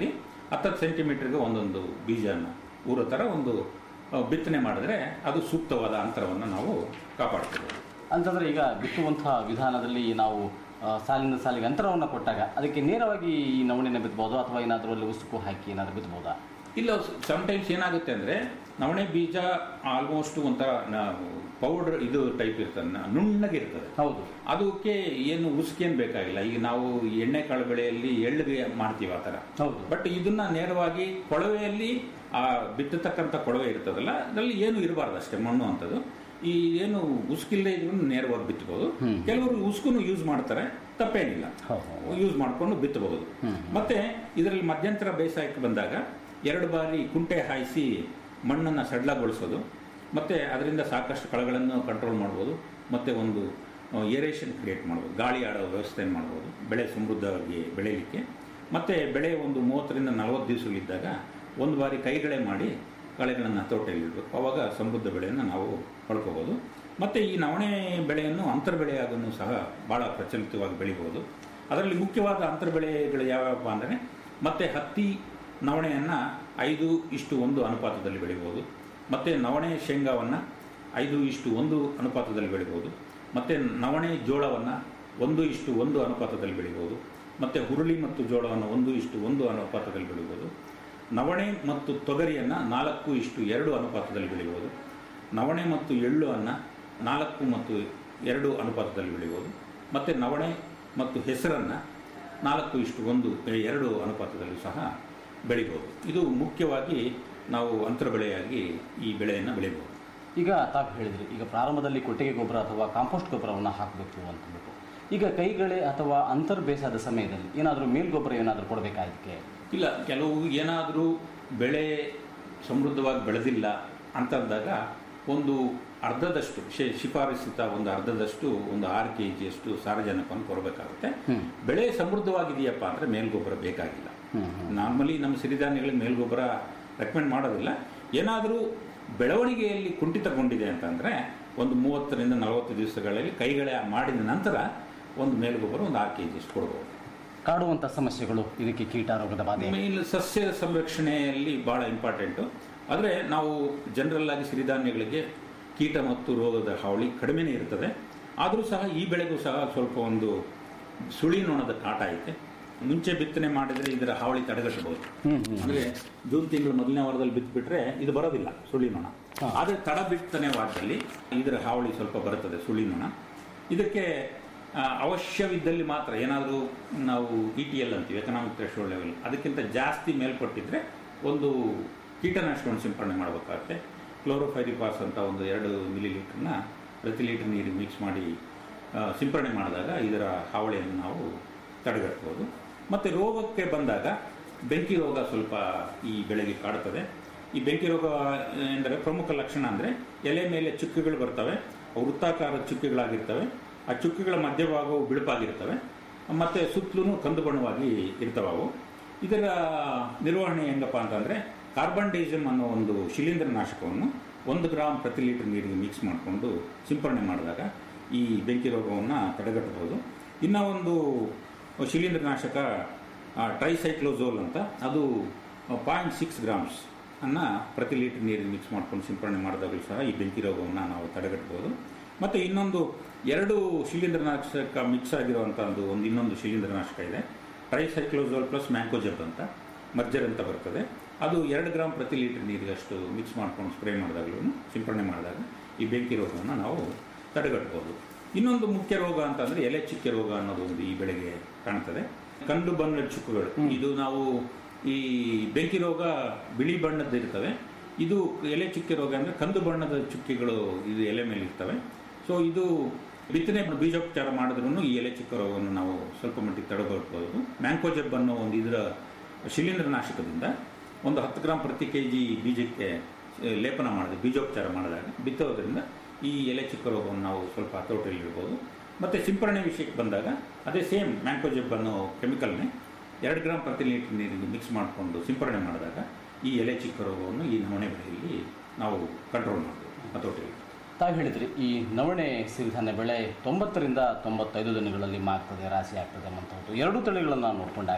ಹತ್ತತ್ತು ಸೆಂಟಿಮೀಟರ್ಗೆ ಒಂದೊಂದು ಬೀಜನ ಊರೋ ಥರ ಒಂದು ಆ, ಬಿತ್ತನೆ ಮಾಡಿದ್ರೆ ಅದು ಸೂಕ್ತವಾದ ಅಂತರವನ್ನು ನಾವು ಕಾಪಾಡ್ಕೋಬೋದು ಅಂತಂದ್ರೆ ಈಗ ಬಿತ್ತುವಂತಹ ವಿಧಾನದಲ್ಲಿ ನಾವು ಆ, ಸಾಲಿನ ಸಾಲಿಗೆ ಅಂತರವನ್ನು ಕೊಟ್ಟಾಗ ಅದಕ್ಕೆ ನೇರವಾಗಿ ಈ ನವಣೆನ ಬಿತ್ತಬಹುದು ಅಥವಾ ಏನಾದರೂ ಅಲ್ಲಿ ಉಸುಕು ಹಾಕಿ ಏನಾದರೂ ಬಿತ್ತಬಹುದಾ ಇಲ್ಲ ಟೈಮ್ಸ್ ಏನಾಗುತ್ತೆ ಅಂದರೆ ನವಣೆ ಬೀಜ ಆಲ್ಮೋಸ್ಟ್ ಒಂಥರ ಪೌಡರ್ ಇದು ಟೈಪ್ ಇರ್ತದೆ ನ- ನುಣ್ಣಗೆ ಇರ್ತದೆ ಹೌದು ಅದಕ್ಕೆ ಏನು ಉಸ್ಕೇನು ಬೇಕಾಗಿಲ್ಲ ಈಗ ನಾವು ಎಣ್ಣೆ ಕಾಳು ಬೆಳೆಯಲ್ಲಿ ಎಳ್ಳಿಗೆ ಮಾಡ್ತೀವಿ ಆ ಥರ ಹೌದು ಬಟ್ ಇದನ್ನ ನೇರವಾಗಿ ಕೊಳವೆಯಲ್ಲಿ ಆ ಬಿತ್ತತಕ್ಕಂಥ ಕೊಳವೆ ಇರ್ತದಲ್ಲ ಅದರಲ್ಲಿ ಏನು ಇರಬಾರ್ದು ಅಷ್ಟೇ ಮಣ್ಣು ಅಂತದ್ದು ಈ ಏನು ಉಸ್ಕಿಲ್ಲದೆ ಇದ್ರೂ ನೇರವಾಗಿ ಬಿತ್ತಬಹುದು ಕೆಲವರು ಉಸ್ಕುನು ಯೂಸ್ ಮಾಡ್ತಾರೆ ತಪ್ಪೇನಿಲ್ಲ ಯೂಸ್ ಮಾಡಿಕೊಂಡು ಬಿತ್ತಬಹುದು ಮತ್ತೆ ಇದರಲ್ಲಿ ಮಧ್ಯಂತರ ಬೇಸಾಯಕ್ಕೆ ಬಂದಾಗ ಎರಡು ಬಾರಿ ಕುಂಟೆ ಹಾಯಿಸಿ ಮಣ್ಣನ್ನು ಸಡ್ಲಗೊಳಿಸೋದು ಮತ್ತೆ ಅದರಿಂದ ಸಾಕಷ್ಟು ಕಳೆಗಳನ್ನು ಕಂಟ್ರೋಲ್ ಮಾಡ್ಬೋದು ಮತ್ತೆ ಒಂದು ಏರೇಷನ್ ಕ್ರಿಯೇಟ್ ಮಾಡ್ಬೋದು ಗಾಳಿ ಆಡೋ ವ್ಯವಸ್ಥೆ ಮಾಡ್ಬೋದು ಬೆಳೆ ಸಮೃದ್ಧವಾಗಿ ಬೆಳೆಯಲಿಕ್ಕೆ ಮತ್ತೆ ಬೆಳೆ ಒಂದು ಮೂವತ್ತರಿಂದ ನಲವತ್ತು ದಿವಸಗಳಿದ್ದಾಗ ಒಂದು ಬಾರಿ ಕೈಗಳೆ ಮಾಡಿ ಕಳೆಗಳನ್ನು ತೋಟದಲ್ಲಿಡಬೇಕು ಅವಾಗ ಸಮೃದ್ಧ ಬೆಳೆಯನ್ನು ನಾವು ಪಡ್ಕೋಬೋದು ಮತ್ತು ಈ ನವಣೆ ಬೆಳೆಯನ್ನು ಅಂತರ ಬೆಳೆಯಾಗನ್ನು ಸಹ ಭಾಳ ಪ್ರಚಲಿತವಾಗಿ ಬೆಳಿಬೋದು ಅದರಲ್ಲಿ ಮುಖ್ಯವಾದ ಅಂತರ ಬೆಳೆಗಳು ಯಾವ್ಯಾವಪ್ಪ ಅಂದರೆ ಮತ್ತೆ ಹತ್ತಿ ನವಣೆಯನ್ನು ಐದು ಇಷ್ಟು ಒಂದು ಅನುಪಾತದಲ್ಲಿ ಬೆಳಿಬೋದು ಮತ್ತು ನವಣೆ ಶೇಂಗಾವನ್ನು ಐದು ಇಷ್ಟು ಒಂದು ಅನುಪಾತದಲ್ಲಿ ಬೆಳಿಬೋದು ಮತ್ತು ನವಣೆ ಜೋಳವನ್ನು ಒಂದು ಇಷ್ಟು ಒಂದು ಅನುಪಾತದಲ್ಲಿ ಬೆಳಿಬೋದು ಮತ್ತು ಹುರುಳಿ ಮತ್ತು ಜೋಳವನ್ನು ಒಂದು ಇಷ್ಟು ಒಂದು ಅನುಪಾತದಲ್ಲಿ ಬೆಳಿಬೋದು ನವಣೆ ಮತ್ತು ತೊಗರಿಯನ್ನು ನಾಲ್ಕು ಇಷ್ಟು ಎರಡು ಅನುಪಾತದಲ್ಲಿ ಬೆಳಿಬೋದು ನವಣೆ ಮತ್ತು ಎಳ್ಳುವನ್ನು ನಾಲ್ಕು ಮತ್ತು ಎರಡು ಅನುಪಾತದಲ್ಲಿ ಬೆಳಿಬೋದು ಮತ್ತು ನವಣೆ ಮತ್ತು ಹೆಸರನ್ನು ನಾಲ್ಕು ಇಷ್ಟು ಒಂದು ಎರಡು ಅನುಪಾತದಲ್ಲಿ ಸಹ ಬೆಳಿಬೋದು ಇದು ಮುಖ್ಯವಾಗಿ ನಾವು ಅಂತರ ಬೆಳೆಯಾಗಿ ಈ ಬೆಳೆಯನ್ನು ಬೆಳಿಬೋದು ಈಗ ತಾವು ಹೇಳಿದ್ರಿ ಈಗ ಪ್ರಾರಂಭದಲ್ಲಿ ಕೊಟ್ಟಿಗೆ ಗೊಬ್ಬರ ಅಥವಾ ಕಾಂಪೋಸ್ಟ್ ಗೊಬ್ಬರವನ್ನು ಹಾಕಬೇಕು ಅಂತಂದ್ಬಿಟ್ಟು ಈಗ ಕೈಗಳೆ ಅಥವಾ ಅಂತರ್ ಬೇಸಾದ ಸಮಯದಲ್ಲಿ ಏನಾದರೂ ಮೇಲ್ಗೊಬ್ಬರ ಏನಾದರೂ ಕೊಡಬೇಕಾ ಇದಕ್ಕೆ ಇಲ್ಲ ಕೆಲವು ಏನಾದರೂ ಬೆಳೆ ಸಮೃದ್ಧವಾಗಿ ಬೆಳೆದಿಲ್ಲ ಅಂತಂದಾಗ ಒಂದು ಅರ್ಧದಷ್ಟು ಶೇ- ಶಿಫಾರಸಿತ ಒಂದು ಅರ್ಧದಷ್ಟು ಒಂದು ಆರು ಕೆ ಜಿಯಷ್ಟು ಸಾರಜನಕವನ್ನು ಕೊಡಬೇಕಾಗುತ್ತೆ ಬೆಳೆ ಸಮೃದ್ಧವಾಗಿದೆಯಪ್ಪ ಅಂದರೆ ಮೇಲ್ಗೊಬ್ಬರ ಬೇಕಾಗಿಲ್ಲ ನಾರ್ಮಲಿ ನಮ್ಮ ಸಿರಿಧಾನ್ಯಗಳಿಗೆ ಮೇಲ್ಗೊಬ್ಬರ ರೆಕಮೆಂಡ್ ಮಾಡೋದಿಲ್ಲ ಏನಾದರೂ ಬೆಳವಣಿಗೆಯಲ್ಲಿ ಕುಂಠಿತಗೊಂಡಿದೆ ಅಂತಂದರೆ ಒಂದು ಮೂವತ್ತರಿಂದ ನಲವತ್ತು ದಿವಸಗಳಲ್ಲಿ ಕೈಗಳ ಮಾಡಿದ ನಂತರ ಒಂದು ಮೇಲ್ಗೊಬ್ಬರ ಒಂದು ಆರು ಕೆ ಜಿಯಷ್ಟು ಕೊಡ್ಬೋದು ಕಾಡುವಂಥ ಸಮಸ್ಯೆಗಳು ಇದಕ್ಕೆ ಕೀಟ ರೋಗದ ಬಾಧೆ ಮೇನ್ ಸಸ್ಯ ಸಂರಕ್ಷಣೆಯಲ್ಲಿ ಬಹಳ ಇಂಪಾರ್ಟೆಂಟು ಆದರೆ ನಾವು ಜನರಲ್ ಆಗಿ ಸಿರಿಧಾನ್ಯಗಳಿಗೆ ಕೀಟ ಮತ್ತು ರೋಗದ ಹಾವಳಿ ಕಡಿಮೆನೇ ಇರ್ತದೆ ಆದರೂ ಸಹ ಈ ಬೆಳೆಗೂ ಸಹ ಸ್ವಲ್ಪ ಒಂದು ಸುಳಿ ನೊಣದ ಕಾಟ ಐತೆ ಮುಂಚೆ ಬಿತ್ತನೆ ಮಾಡಿದರೆ ಇದರ ಹಾವಳಿ ತಡೆಗಟ್ಟಬಹುದು ಅಂದರೆ ಜೂನ್ ತಿಂಗಳು ಮೊದಲನೇ ವಾರದಲ್ಲಿ ಬಿತ್ತುಬಿಟ್ರೆ ಇದು ಬರೋದಿಲ್ಲ ಸುಳಿ ನೊಣ ಆದರೆ ತಡ ಬಿತ್ತನೆ ವಾರದಲ್ಲಿ ಇದರ ಹಾವಳಿ ಸ್ವಲ್ಪ ಬರುತ್ತದೆ ಸುಳಿ ನೊಣ ಇದಕ್ಕೆ ಆ, ಅವಶ್ಯವಿದ್ದಲ್ಲಿ ಮಾತ್ರ ಏನಾದರೂ ನಾವು ಇ ಟಿ ಎಲ್ ಅಂತೀವಿ ಎಕನಾಮಿಕ್ ಥ್ರೆಶೋಲ್ಡ್ ಲೆವೆಲ್ ಅದಕ್ಕಿಂತ ಜಾಸ್ತಿ ಮೇಲ್ಪಟ್ಟಿದ್ರೆ ಒಂದು ಕೀಟನಾಶಕವನ್ನು ಸಿಂಪಡಣೆ ಮಾಡಬೇಕಾಗುತ್ತೆ ಕ್ಲೋರೋಫೈರಿಪಾಸ್ ಅಂತ ಒಂದು ಎರಡು ಮಿಲಿ ಲೀಟ್ರನ್ನ ಪ್ರತಿ ಲೀಟರ್ ನೀರಿಗೆ ಮಿಕ್ಸ್ ಮಾಡಿ ಆ, ಸಿಂಪಡಣೆ ಮಾಡಿದಾಗ ಇದರ ಹಾವಳಿಯನ್ನು ನಾವು ತಡೆಗಟ್ಬೋದು ಮತ್ತು ರೋಗಕ್ಕೆ ಬಂದಾಗ ಬೆಂಕಿ ರೋಗ ಸ್ವಲ್ಪ ಈ ಬೆಳೆಗೆ ಕಾಡುತ್ತದೆ ಈ ಬೆಂಕಿ ರೋಗ ಎಂದರೆ ಪ್ರಮುಖ ಲಕ್ಷಣ ಅಂದರೆ ಎಲೆ ಮೇಲೆ ಚುಕ್ಕೆಗಳು ಬರ್ತವೆ ಅವು ವೃತ್ತಾಕಾರದ ಚುಕ್ಕೆಗಳಾಗಿರ್ತವೆ ಆ ಚುಕ್ಕೆಗಳ ಮಧ್ಯಭಾಗವು ಬಿಳುಪಾಗಿರ್ತವೆ ಮತ್ತು ಸುತ್ತಲೂ ಕಂದು ಬಣ್ಣವಾಗಿ ಇರ್ತವೆ ಅವು ಇದರ ನಿರ್ವಹಣೆ ಹೆಂಗಪ್ಪ ಅಂತಂದರೆ ಕಾರ್ಬನ್ ಡೈಸಮ್ ಅನ್ನೋ ಒಂದು ಶಿಲೀಂಧ್ರ ನಾಶಕವನ್ನು ಒಂದು ಗ್ರಾಮ್ ಪ್ರತಿ ಲೀಟರ್ ನೀರಿಗೆ ಮಿಕ್ಸ್ ಮಾಡಿಕೊಂಡು ಸಿಂಪರಣೆ ಮಾಡಿದಾಗ ಈ ಬೆಂಕಿ ರೋಗವನ್ನು ತಡೆಗಟ್ಟಬಹುದು ಇನ್ನು ಒಂದು ಶಿಲೀಂಧ್ರ ನಾಶಕ ಟ್ರೈಸೈಕ್ಲೋಝೋಲ್ ಅಂತ ಅದು ಪಾಯಿಂಟ್ ಸಿಕ್ಸ್ ಗ್ರಾಮ್ಸ್ ಅನ್ನ ಪ್ರತಿ ಲೀಟರ್ ನೀರಿಗೆ ಮಿಕ್ಸ್ ಮಾಡ್ಕೊಂಡು ಸಿಂಪರಣೆ ಮಾಡಿದಾಗಲೂ ಸಹ ಈ ಬೆಂಕಿ ರೋಗವನ್ನು ನಾವು ತಡೆಗಟ್ಟಬಹುದು ಮತ್ತು ಇನ್ನೊಂದು ಎರಡು ಶಿಲೀಂಧ್ರನಾಶಕ ಮಿಕ್ಸ್ ಆಗಿರುವಂಥ ಒಂದು ಒಂದು ಇನ್ನೊಂದು ಶಿಲೀಂಧ್ರನಾಶಕ ಇದೆ ಟ್ರೈಸೈಕ್ಲೋಝೋಲ್ ಪ್ಲಸ್ ಮ್ಯಾಂಕೋಜೆಬ್ ಅಂತ ಮರ್ಜರ್ ಅಂತ ಬರ್ತದೆ ಅದು ಎರಡು ಗ್ರಾಮ್ ಪ್ರತಿ ಲೀಟರ್ ನೀರಿಗಷ್ಟು ಮಿಕ್ಸ್ ಮಾಡ್ಕೊಂಡು ಸ್ಪ್ರೇ ಮಾಡಿದಾಗಲೂ ಸಿಂಪರಣೆ ಮಾಡಿದಾಗ ಈ ಬೆಂಕಿ ರೋಗವನ್ನು ನಾವು ತಡೆಗಟ್ಟಬಹುದು ಇನ್ನೊಂದು ಮುಖ್ಯ ರೋಗ ಅಂತಂದ್ರೆ ಎಲೆ ಚುಕ್ಕೆ ರೋಗ ಅನ್ನೋದು ಒಂದು ಈ ಬೆಳೆಗೆ ಕಾಣ್ತದೆ ಕಂದು ಬಣ್ಣದ ಚುಕ್ಕುಗಳು ಇದು ನಾವು ಈ ಬೆಂಕಿ ರೋಗ ಬಿಳಿ ಬಣ್ಣದ್ದು ಇರ್ತವೆ ಇದು ಎಲೆ ಚುಕ್ಕೆ ರೋಗ ಅಂದರೆ ಕಂದು ಬಣ್ಣದ ಚುಕ್ಕೆಗಳು ಇದು ಎಲೆ ಮೇಲೆ ಇರ್ತವೆ ಸೊ ಇದು ಬಿತ್ತನೆ ಬೀಜೋಪಚಾರ ಮಾಡಿದ್ರೂ ಈ ಎಲೆ ಚುಕ್ಕೆ ರೋಗವನ್ನು ನಾವು ಸ್ವಲ್ಪ ಮಟ್ಟಿಗೆ ತಡೆಗಟ್ಟಬಹುದು ಮ್ಯಾಂಕೋಜೆಬ್ ಅನ್ನೋ ಒಂದು ಇದರ ಶಿಲೀಂಧ್ರನಾಶಕದಿಂದ ಒಂದು ಹತ್ತು ಗ್ರಾಮ್ ಪ್ರತಿ ಕೆ ಜಿ ಬೀಜಕ್ಕೆ ಆ, ಲೇಪನ ಮಾಡಿದೆ ಬೀಜೋಪಚಾರ ಮಾಡಿದಾಗ ಬಿತ್ತೋದ್ರಿಂದ ಈ ಎಲೆ ಚಿಕ್ಕ ರೋಗವನ್ನು ನಾವು ಸ್ವಲ್ಪ ಹತೋಟಿಯಲ್ಲಿ ಇಡ್ಬೋದು ಮತ್ತು ಸಿಂಪರಣೆ ವಿಷಯಕ್ಕೆ ಬಂದಾಗ ಅದೇ ಸೇಮ್ ಮ್ಯಾಂಕೋಜೆಬ್ ಅನ್ನೋ ಕೆಮಿಕಲ್ನೇ ಎರಡು ಗ್ರಾಮ್ ಪ್ರತಿ ಲೀಟರ್ ನೀರಿಗೆ ಮಿಕ್ಸ್ ಮಾಡಿಕೊಂಡು ಸಿಂಪರಣೆ ಮಾಡಿದಾಗ ಈ ಎಲೆ ಚಿಕ್ಕ ರೋಗವನ್ನು ಈ ನವಣೆ ಬೆಳೆಯಲ್ಲಿ ನಾವು ಕಂಟ್ರೋಲ್ ಮಾಡ್ಬೋದು ಹತೋಟಿಯಲ್ಲಿ ತಾವು ಹೇಳಿದ್ರಿ ಈ ನವಣೆ ಸಿರಿಧಾನ್ಯ ಬೆಳೆ ತೊಂಬತ್ತರಿಂದ ತೊಂಬತ್ತೈದು ದಿನಗಳಲ್ಲಿ ಮಾಗ್ತದೆ ರಾಶಿ ಆಗ್ತದೆ ಅನ್ನುವಂಥದ್ದು ಎರಡೂ ತಳಿಗಳನ್ನು ನೋಡಿಕೊಂಡಾಗ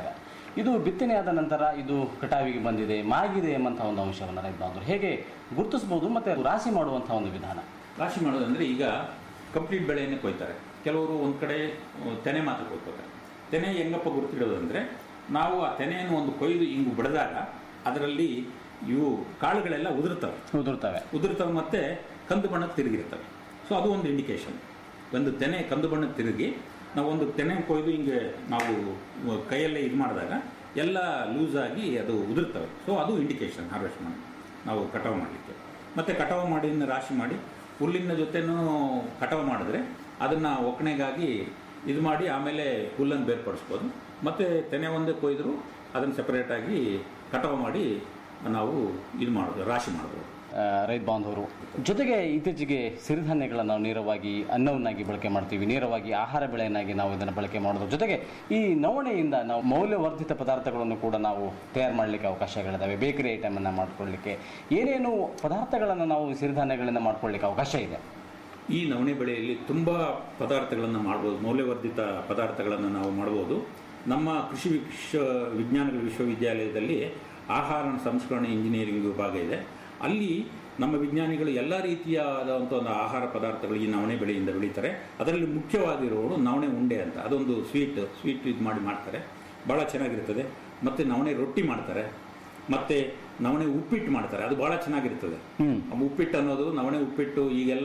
ಇದು ಬಿತ್ತನೆಯಾದ ನಂತರ ಇದು ಕಟಾವಿಗೆ ಬಂದಿದೆ ಮಾಗಿದೆ ಎಂಬಂತಹ ಒಂದು ಅಂಶವನ್ನು ರೈತ ಬಾಂಧವರು ಹೇಗೆ ಗುರುತಿಸಬಹುದು ಮತ್ತೆ ರಾಶಿ ಮಾಡುವಂತಹ ಒಂದು ವಿಧಾನ ರಾಶಿ ಮಾಡೋದಂದ್ರೆ ಈಗ ಕಂಪ್ಲೀಟ್ ಬೆಳೆಯನ್ನೇ ಕೊಯ್ತಾರೆ ಕೆಲವರು ಒಂದು ಕಡೆ ಆ, ತೆನೆ ಮಾತ್ರ ಕೊಯ್ಕೋತಾರೆ ತೆನೆ ಹೆಂಗಪ್ಪ ಗುರುತಿಡೋದಂದ್ರೆ ನಾವು ಆ ತೆನೆಯನ್ನು ಒಂದು ಕೊಯ್ದು ಹಿಂಗು ಬಡಿದಾಗ ಅದರಲ್ಲಿ ಇವು ಕಾಳುಗಳೆಲ್ಲ ಉದುರ್ತವೆ ಉದುರ್ತವೆ ಉದುರ್ತವೆ ಮತ್ತೆ ಕಂದು ಬಣ್ಣಕ್ಕೆ ತಿರುಗಿರ್ತವೆ ಸೊ ಅದು ಒಂದು ಇಂಡಿಕೇಶನ್ ಒಂದು ತೆನೆ ಕಂದು ಬಣ್ಣಕ್ಕೆ ತಿರುಗಿ ನಾವು ಒಂದು ತೆನೆ ಕೊಯ್ದು ಹಿಂಗೆ ನಾವು ಕೈಯಲ್ಲೇ ಇದು ಮಾಡಿದಾಗ ಎಲ್ಲ ಲೂಸ್ ಆಗಿ ಅದು ಉದುರ್ತವೆ ಸೊ ಅದು ಇಂಡಿಕೇಶನ್ ಹಾರ್ವೆಸ್ಟ್ ಮಾಡಿ ನಾವು ಕಟಾವು ಮಾಡಲಿಕ್ಕೆ ಮತ್ತೆ ಕಟಾವು ಮಾಡಿ ಇನ್ನು ರಾಶಿ ಮಾಡಿ ಹುಲ್ಲಿನ ಜೊತೆನೂ ಕಟಾವು ಮಾಡಿದ್ರೆ ಅದನ್ನು ಒಕ್ಕಣೆಗಾಗಿ ಇದು ಮಾಡಿ ಆಮೇಲೆ ಹುಲ್ಲನ್ನು ಬೇರ್ಪಡಿಸ್ಬೋದು ಮತ್ತು ತೆನೆ ಒಂದೇ ಕೊಯ್ದರೂ ಅದನ್ನು ಸೆಪರೇಟಾಗಿ ಕಟಾವು ಮಾಡಿ ನಾವು ಇದು ಮಾಡೋದು ರಾಶಿ ಮಾಡ್ಬೋದು ಆ, ರೈತ ಬಾಂಧವರು ಜೊತೆಗೆ ಇತ್ತೀಚೆಗೆ ಸಿರಿಧಾನ್ಯಗಳನ್ನು ನಾವು ನೇರವಾಗಿ ಅನ್ನವನ್ನಾಗಿ ಬಳಕೆ ಮಾಡ್ತೀವಿ ನೇರವಾಗಿ ಆಹಾರ ಬೆಳೆಯನ್ನಾಗಿ ನಾವು ಇದನ್ನು ಬಳಕೆ ಮಾಡೋದ್ರ ಜೊತೆಗೆ ಈ ನವಣೆಯಿಂದ ನಾವು ಮೌಲ್ಯವರ್ಧಿತ ಪದಾರ್ಥಗಳನ್ನು ಕೂಡ ನಾವು ತಯಾರು ಮಾಡಲಿಕ್ಕೆ ಅವಕಾಶಗಳಿದ್ದಾವೆ ಬೇಕರಿ ಐಟಮನ್ನು ಮಾಡ್ಕೊಳ್ಳಿಕ್ಕೆ ಏನೇನು ಪದಾರ್ಥಗಳನ್ನು ನಾವು ಸಿರಿಧಾನ್ಯಗಳಿಂದ ಮಾಡ್ಕೊಳ್ಳಿಕ್ಕೆ ಅವಕಾಶ ಇದೆ ಈ ನವಣೆ ಬೆಳೆಯಲ್ಲಿ ತುಂಬ ಪದಾರ್ಥಗಳನ್ನು ಮಾಡ್ಬೋದು ಮೌಲ್ಯವರ್ಧಿತ ಪದಾರ್ಥಗಳನ್ನು ನಾವು ಮಾಡ್ಬೋದು ನಮ್ಮ ಕೃಷಿ ವಿಶ್ವ ವಿಜ್ಞಾನಗಳ ವಿಶ್ವವಿದ್ಯಾಲಯದಲ್ಲಿ ಆಹಾರ ಸಂಸ್ಕರಣೆ ಇಂಜಿನಿಯರಿಂಗ್ ವಿಭಾಗ ಇದೆ ಅಲ್ಲಿ ನಮ್ಮ ವಿಜ್ಞಾನಿಗಳು ಎಲ್ಲ ರೀತಿಯಾದಂಥ ಒಂದು ಆಹಾರ ಪದಾರ್ಥಗಳು ಈ ನವಣೆ ಬೆಳೆಯಿಂದ ಬೆಳೀತಾರೆ ಅದರಲ್ಲಿ ಮುಖ್ಯವಾಗಿರೋದು ನವಣೆ ಉಂಡೆ ಅಂತ ಅದೊಂದು ಸ್ವೀಟ್ ಸ್ವೀಟ್ ಇದು ಮಾಡಿ ಮಾಡ್ತಾರೆ ಭಾಳ ಚೆನ್ನಾಗಿರ್ತದೆ ಮತ್ತು ನವಣೆ ರೊಟ್ಟಿ ಮಾಡ್ತಾರೆ ಮತ್ತು ನವಣೆ ಉಪ್ಪಿಟ್ಟು ಮಾಡ್ತಾರೆ ಅದು ಭಾಳ ಚೆನ್ನಾಗಿರ್ತದೆ ಆ ಉಪ್ಪಿಟ್ಟು ಅನ್ನೋದು ನವಣೆ ಉಪ್ಪಿಟ್ಟು ಈಗೆಲ್ಲ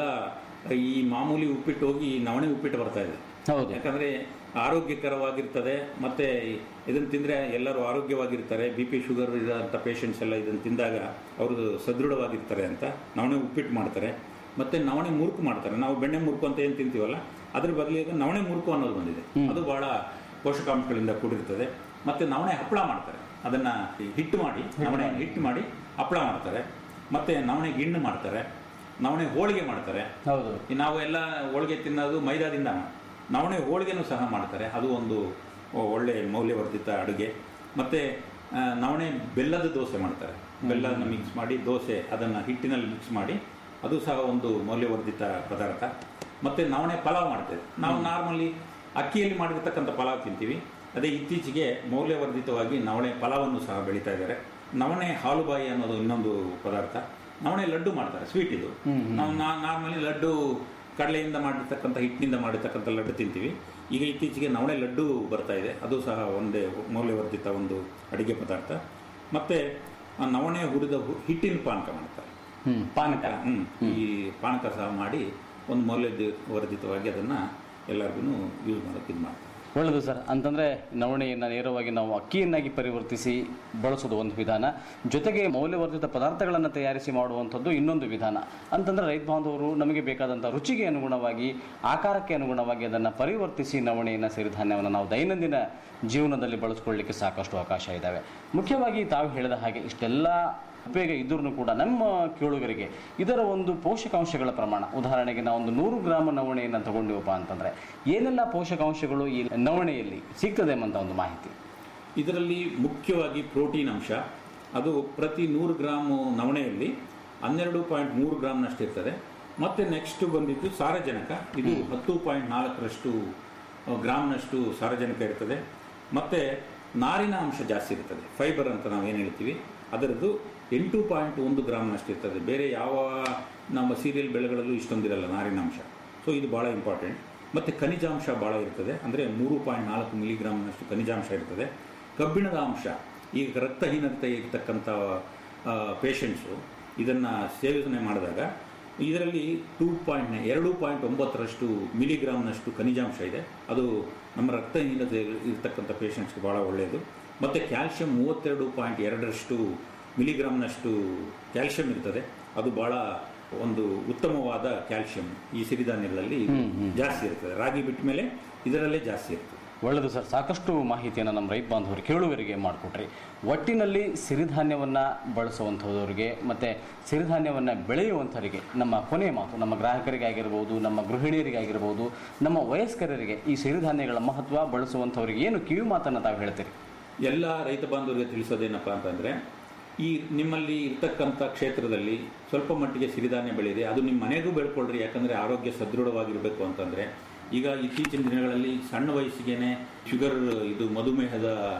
ಈ ಮಾಮೂಲಿ ಉಪ್ಪಿಟ್ಟು ಹೋಗಿ ನವಣೆ ಉಪ್ಪಿಟ್ಟು ಬರ್ತಾ ಇದೆ ಹೌದು ಯಾಕಂದ್ರೆ ಆರೋಗ್ಯಕರವಾಗಿರ್ತದೆ ಮತ್ತೆ ಇದನ್ನು ತಿಂದರೆ ಎಲ್ಲರೂ ಆರೋಗ್ಯವಾಗಿರ್ತಾರೆ ಬಿ ಪಿ ಶುಗರ್ ಇರೋಂಥ ಪೇಷಂಟ್ಸ್ ಎಲ್ಲ ಇದನ್ನು ತಿಂದಾಗ ಅವರು ಸದೃಢವಾಗಿರ್ತಾರೆ ಅಂತ ನವಣೆ ಉಪ್ಪಿಟ್ಟು ಮಾಡ್ತಾರೆ ಮತ್ತೆ ನವಣೆ ಮುರುಕು ಮಾಡ್ತಾರೆ ನಾವು ಬೆಣ್ಣೆ ಮುರುಕು ಅಂತ ಏನು ತಿಂತೀವಲ್ಲ ಅದ್ರ ಬದಲಿಗೆ ನವಣೆ ಮುರುಕು ಅನ್ನೋದು ಬಂದಿದೆ ಅದು ಬಹಳ ಪೋಷಕಾಂಶಗಳಿಂದ ಕೂಡಿರ್ತದೆ ಮತ್ತೆ ನವಣೆ ಹಪ್ಪಳ ಮಾಡ್ತಾರೆ ಅದನ್ನ ಹಿಟ್ಟು ಮಾಡಿ ನವಣೆ ಹಿಟ್ಟು ಮಾಡಿ ಹಪ್ಪಳ ಮಾಡ್ತಾರೆ ಮತ್ತೆ ನವಣೆ ಗಿಣ್ಣು ಮಾಡ್ತಾರೆ ನವಣೆ ಹೋಳಿಗೆ ಮಾಡ್ತಾರೆ ಹೌದು ಈ ನಾವು ಎಲ್ಲ ಹೋಳಿಗೆ ತಿನ್ನೋದು ಮೈದಾದಿಂದ ನವಣೆ ಹೋಳಿಗೆನೂ ಸಹ ಮಾಡ್ತಾರೆ ಅದು ಒಂದು ಒಳ್ಳೆ ಮೌಲ್ಯವರ್ಧಿತ ಅಡುಗೆ ಮತ್ತು ಆ, ನವಣೆ ಬೆಲ್ಲದ ದೋಸೆ ಮಾಡ್ತಾರೆ ಬೆಲ್ಲನ ಮಿಕ್ಸ್ ಮಾಡಿ ದೋಸೆ ಅದನ್ನು ಹಿಟ್ಟಿನಲ್ಲಿ ಮಿಕ್ಸ್ ಮಾಡಿ ಅದು ಸಹ ಒಂದು ಮೌಲ್ಯವರ್ಧಿತ ಪದಾರ್ಥ ಮತ್ತು ನವಣೆ ಪಲಾವ್ ಮಾಡ್ತೇವೆ ನಾವು ನಾರ್ಮಲಿ ಅಕ್ಕಿಯಲ್ಲಿ ಮಾಡಿರ್ತಕ್ಕಂಥ ಪಲಾವ್ ತಿಂತೀವಿ ಅದೇ ಇತ್ತೀಚೆಗೆ ಮೌಲ್ಯವರ್ಧಿತವಾಗಿ ನವಣೆ ಪಲಾವನ್ನು ಸಹ ಬೆಳೀತಾ ಇದ್ದಾರೆ ನವಣೆ ಹಾಲುಬಾಯಿ ಅನ್ನೋದು ಇನ್ನೊಂದು ಪದಾರ್ಥ ನವಣೆ ಲಡ್ಡು ಮಾಡ್ತಾರೆ ಸ್ವೀಟ್ ಇದು ನಾವು ನಾರ್ಮಲಿ ಲಡ್ಡು ಕಡಲೆಯಿಂದ ಮಾಡಿರ್ತಕ್ಕಂಥ ಹಿಟ್ಟಿನಿಂದ ಮಾಡಿರ್ತಕ್ಕಂಥ ಲಡ್ಡು ತಿಂತೀವಿ ಈಗ ಇತ್ತೀಚೆಗೆ ನವಣೆ ಲಡ್ಡು ಬರ್ತಾ ಇದೆ ಅದು ಸಹ ಒಂದೇ ಮೌಲ್ಯವರ್ಧಿತ ಒಂದು ಅಡಿಗೆ ಪದಾರ್ಥ ಮತ್ತೆ ಆ ನವಣೆ ಹುರಿದ ಹು- ಹಿಟ್ಟಿನ ಪಾನಕ ಮಾಡ್ತಾರೆ ಹ್ಮ್ ಪಾನಕ ಹ್ಮ್. ಈ ಪಾನಕ ಸಹ ಮಾಡಿ ಒಂದು ಮೌಲ್ಯವರ್ಧಿತವಾಗಿ ಅದನ್ನು ಎಲ್ಲರಿಗೂ ಯೂಸ್ ಮಾಡೋಕೆ ಇದು ಮಾಡ್ತಾರೆ ಒಳ್ಳೆಯದು ಸರ್ ಅಂತಂದ್ರೆ ನವಣೆಯನ್ನು ನೇರವಾಗಿ ನಾವು ಅಕ್ಕಿಯನ್ನಾಗಿ ಪರಿವರ್ತಿಸಿ ಬಳಸೋದು ಒಂದು ವಿಧಾನ ಜೊತೆಗೆ ಮೌಲ್ಯವರ್ಧಿತ ಪದಾರ್ಥಗಳನ್ನು ತಯಾರಿಸಿ ಮಾಡುವಂಥದ್ದು ಇನ್ನೊಂದು ವಿಧಾನ ಅಂತಂದ್ರೆ ರೈತ ಬಾಂಧವರು ನಮಗೆ ಬೇಕಾದಂಥ ರುಚಿಗೆ ಅನುಗುಣವಾಗಿ ಆಕಾರಕ್ಕೆ ಅನುಗುಣವಾಗಿ ಅದನ್ನು ಪರಿವರ್ತಿಸಿ ನವಣೆಯನ್ನು ಸಿರಿಧಾನ್ಯವನ್ನು ನಾವು ದೈನಂದಿನ ಜೀವನದಲ್ಲಿ ಬಳಸ್ಕೊಳ್ಳಿಕ್ಕೆ ಸಾಕಷ್ಟು ಅವಕಾಶ ಇದ್ದಾವೆ ಮುಖ್ಯವಾಗಿ ತಾವು ಹೇಳಿದ ಹಾಗೆ ಇಷ್ಟೆಲ್ಲ ಉಪಯೋಗ ಇದ್ರೂ ಕೂಡ ನಮ್ಮ ಕೇಳುಗರಿಗೆ ಇದರ ಒಂದು ಪೋಷಕಾಂಶಗಳ ಪ್ರಮಾಣ ಉದಾಹರಣೆಗೆ ನಾವು ಒಂದು ನೂರು ಗ್ರಾಮ್ ನವಣೆಯನ್ನು ತಗೊಂಡಿವಪ್ಪ ಅಂತಂದ್ರೆ ಏನೆಲ್ಲ ಪೋಷಕಾಂಶಗಳು ಈ ನವಣೆಯಲ್ಲಿ ಸಿಗ್ತದೆ ಎಂಬಂತ ಒಂದು ಮಾಹಿತಿ ಇದರಲ್ಲಿ ಮುಖ್ಯವಾಗಿ ಪ್ರೋಟೀನ್ ಅಂಶ ಅದು ಪ್ರತಿ ನೂರು ಗ್ರಾಮು ನವಣೆಯಲ್ಲಿ ಹನ್ನೆರಡು ಪಾಯಿಂಟ್ ಮೂರು ಗ್ರಾಮ್ನಷ್ಟು ಇರ್ತದೆ ಮತ್ತು ನೆಕ್ಸ್ಟ್ ಬಂದಿದ್ದು ಸಾರಜನಕ ಇದು ಹತ್ತು ಪಾಯಿಂಟ್ ನಾಲ್ಕರಷ್ಟು ಗ್ರಾಮ್ನಷ್ಟು ಸಾರಜನಕ ಇರ್ತದೆ ಮತ್ತು ನಾರಿನ ಅಂಶ ಜಾಸ್ತಿ ಇರ್ತದೆ ಫೈಬರ್ ಅಂತ ನಾವು ಏನು ಹೇಳ್ತೀವಿ ಅದರದ್ದು ಎಂಟು ಪಾಯಿಂಟ್ ಒಂದು ಗ್ರಾಮ್ನಷ್ಟು ಇರ್ತದೆ ಬೇರೆ ಯಾವ ನಮ್ಮ ಸೀರಿಯಲ್ ಬೆಳೆಗಳಲ್ಲೂ ಇಷ್ಟೊಂದಿರಲ್ಲ ನಾರಿನ ಅಂಶ ಸೊ ಇದು ಭಾಳ ಇಂಪಾರ್ಟೆಂಟ್ ಮತ್ತು ಖನಿಜಾಂಶ ಭಾಳ ಇರ್ತದೆ ಅಂದರೆ ಮೂರು ಪಾಯಿಂಟ್ ನಾಲ್ಕು ಮಿಲಿಗ್ರಾಮ್ನಷ್ಟು ಖನಿಜಾಂಶ ಇರ್ತದೆ ಕಬ್ಬಿಣದ ಅಂಶ ಈಗ ರಕ್ತಹೀನತೆ ಇರ್ತಕ್ಕಂಥ ಪೇಷಂಟ್ಸು ಇದನ್ನು ಸೇವನೆ ಮಾಡಿದಾಗ ಇದರಲ್ಲಿ ಟೂ ಪಾಯಿಂಟ್ ಎರಡು ಪಾಯಿಂಟ್ ಒಂಬತ್ತರಷ್ಟು ಮಿಲಿಗ್ರಾಮ್ನಷ್ಟು ಖನಿಜಾಂಶ ಇದೆ ಅದು ನಮ್ಮ ರಕ್ತಹೀನತೆ ಇರ್ತಕ್ಕಂಥ ಪೇಷಂಟ್ಸ್ಗೆ ಭಾಳ ಒಳ್ಳೆಯದು ಮತ್ತು ಕ್ಯಾಲ್ಶಿಯಂ ಮೂವತ್ತೆರಡು ಪಾಯಿಂಟ್ ಎರಡರಷ್ಟು ಮಿಲಿಗ್ರಾಮ್ನಷ್ಟು ಕ್ಯಾಲ್ಶಿಯಂ ಇರ್ತದೆ ಅದು ಭಾಳ ಒಂದು ಉತ್ತಮವಾದ ಕ್ಯಾಲ್ಶಿಯಂ ಈ ಸಿರಿಧಾನ್ಯಗಳಲ್ಲಿ ಜಾಸ್ತಿ ಇರ್ತದೆ ರಾಗಿ ಬಿಟ್ಟ ಮೇಲೆ ಇದರಲ್ಲೇ ಜಾಸ್ತಿ ಇರ್ತದೆ ಒಳ್ಳೆಯದು ಸರ್ ಸಾಕಷ್ಟು ಮಾಹಿತಿಯನ್ನು ನಮ್ಮ ರೈತ ಬಾಂಧವರು ಕೇಳುಗರಿಗೆ ಮಾಡಿಕೊಟ್ರಿ ಒಟ್ಟಿನಲ್ಲಿ ಸಿರಿಧಾನ್ಯವನ್ನು ಬಳಸುವಂಥವ್ರಿಗೆ ಮತ್ತು ಸಿರಿಧಾನ್ಯವನ್ನು ಬೆಳೆಯುವಂಥವರಿಗೆ ನಮ್ಮ ಕೊನೆಯ ಮಾತು ನಮ್ಮ ಗ್ರಾಹಕರಿಗಾಗಿರ್ಬೋದು ನಮ್ಮ ಗೃಹಿಣಿಯರಿಗಾಗಿರ್ಬೋದು ನಮ್ಮ ವಯಸ್ಕರರಿಗೆ ಈ ಸಿರಿಧಾನ್ಯಗಳ ಮಹತ್ವ ಬಳಸುವಂಥವ್ರಿಗೆ ಏನು ಕಿವಿ ಮಾತನ್ನು ತಾವು ಹೇಳ್ತೀರಿ ಎಲ್ಲ ರೈತ ಬಾಂಧವರಿಗೆ ತಿಳಿಸೋದೇನಪ್ಪ ಅಂತಂದರೆ ಈ ನಿಮ್ಮಲ್ಲಿ ಇರ್ತಕ್ಕಂಥ ಕ್ಷೇತ್ರದಲ್ಲಿ ಸ್ವಲ್ಪ ಮಟ್ಟಿಗೆ ಸಿರಿಧಾನ್ಯ ಬೆಳೆಯಿದೆ ಅದು ನಿಮ್ಮ ಮನೆಗೂ ಬೆಳ್ಕೊಳ್ರಿ ಯಾಕಂದರೆ ಆರೋಗ್ಯ ಸದೃಢವಾಗಿರಬೇಕು ಅಂತಂದರೆ ಈಗ ಇತ್ತೀಚಿನ ದಿನಗಳಲ್ಲಿ ಸಣ್ಣ ವಯಸ್ಸಿಗೆ ಶುಗರ್ ಇದು ಮಧುಮೇಹದ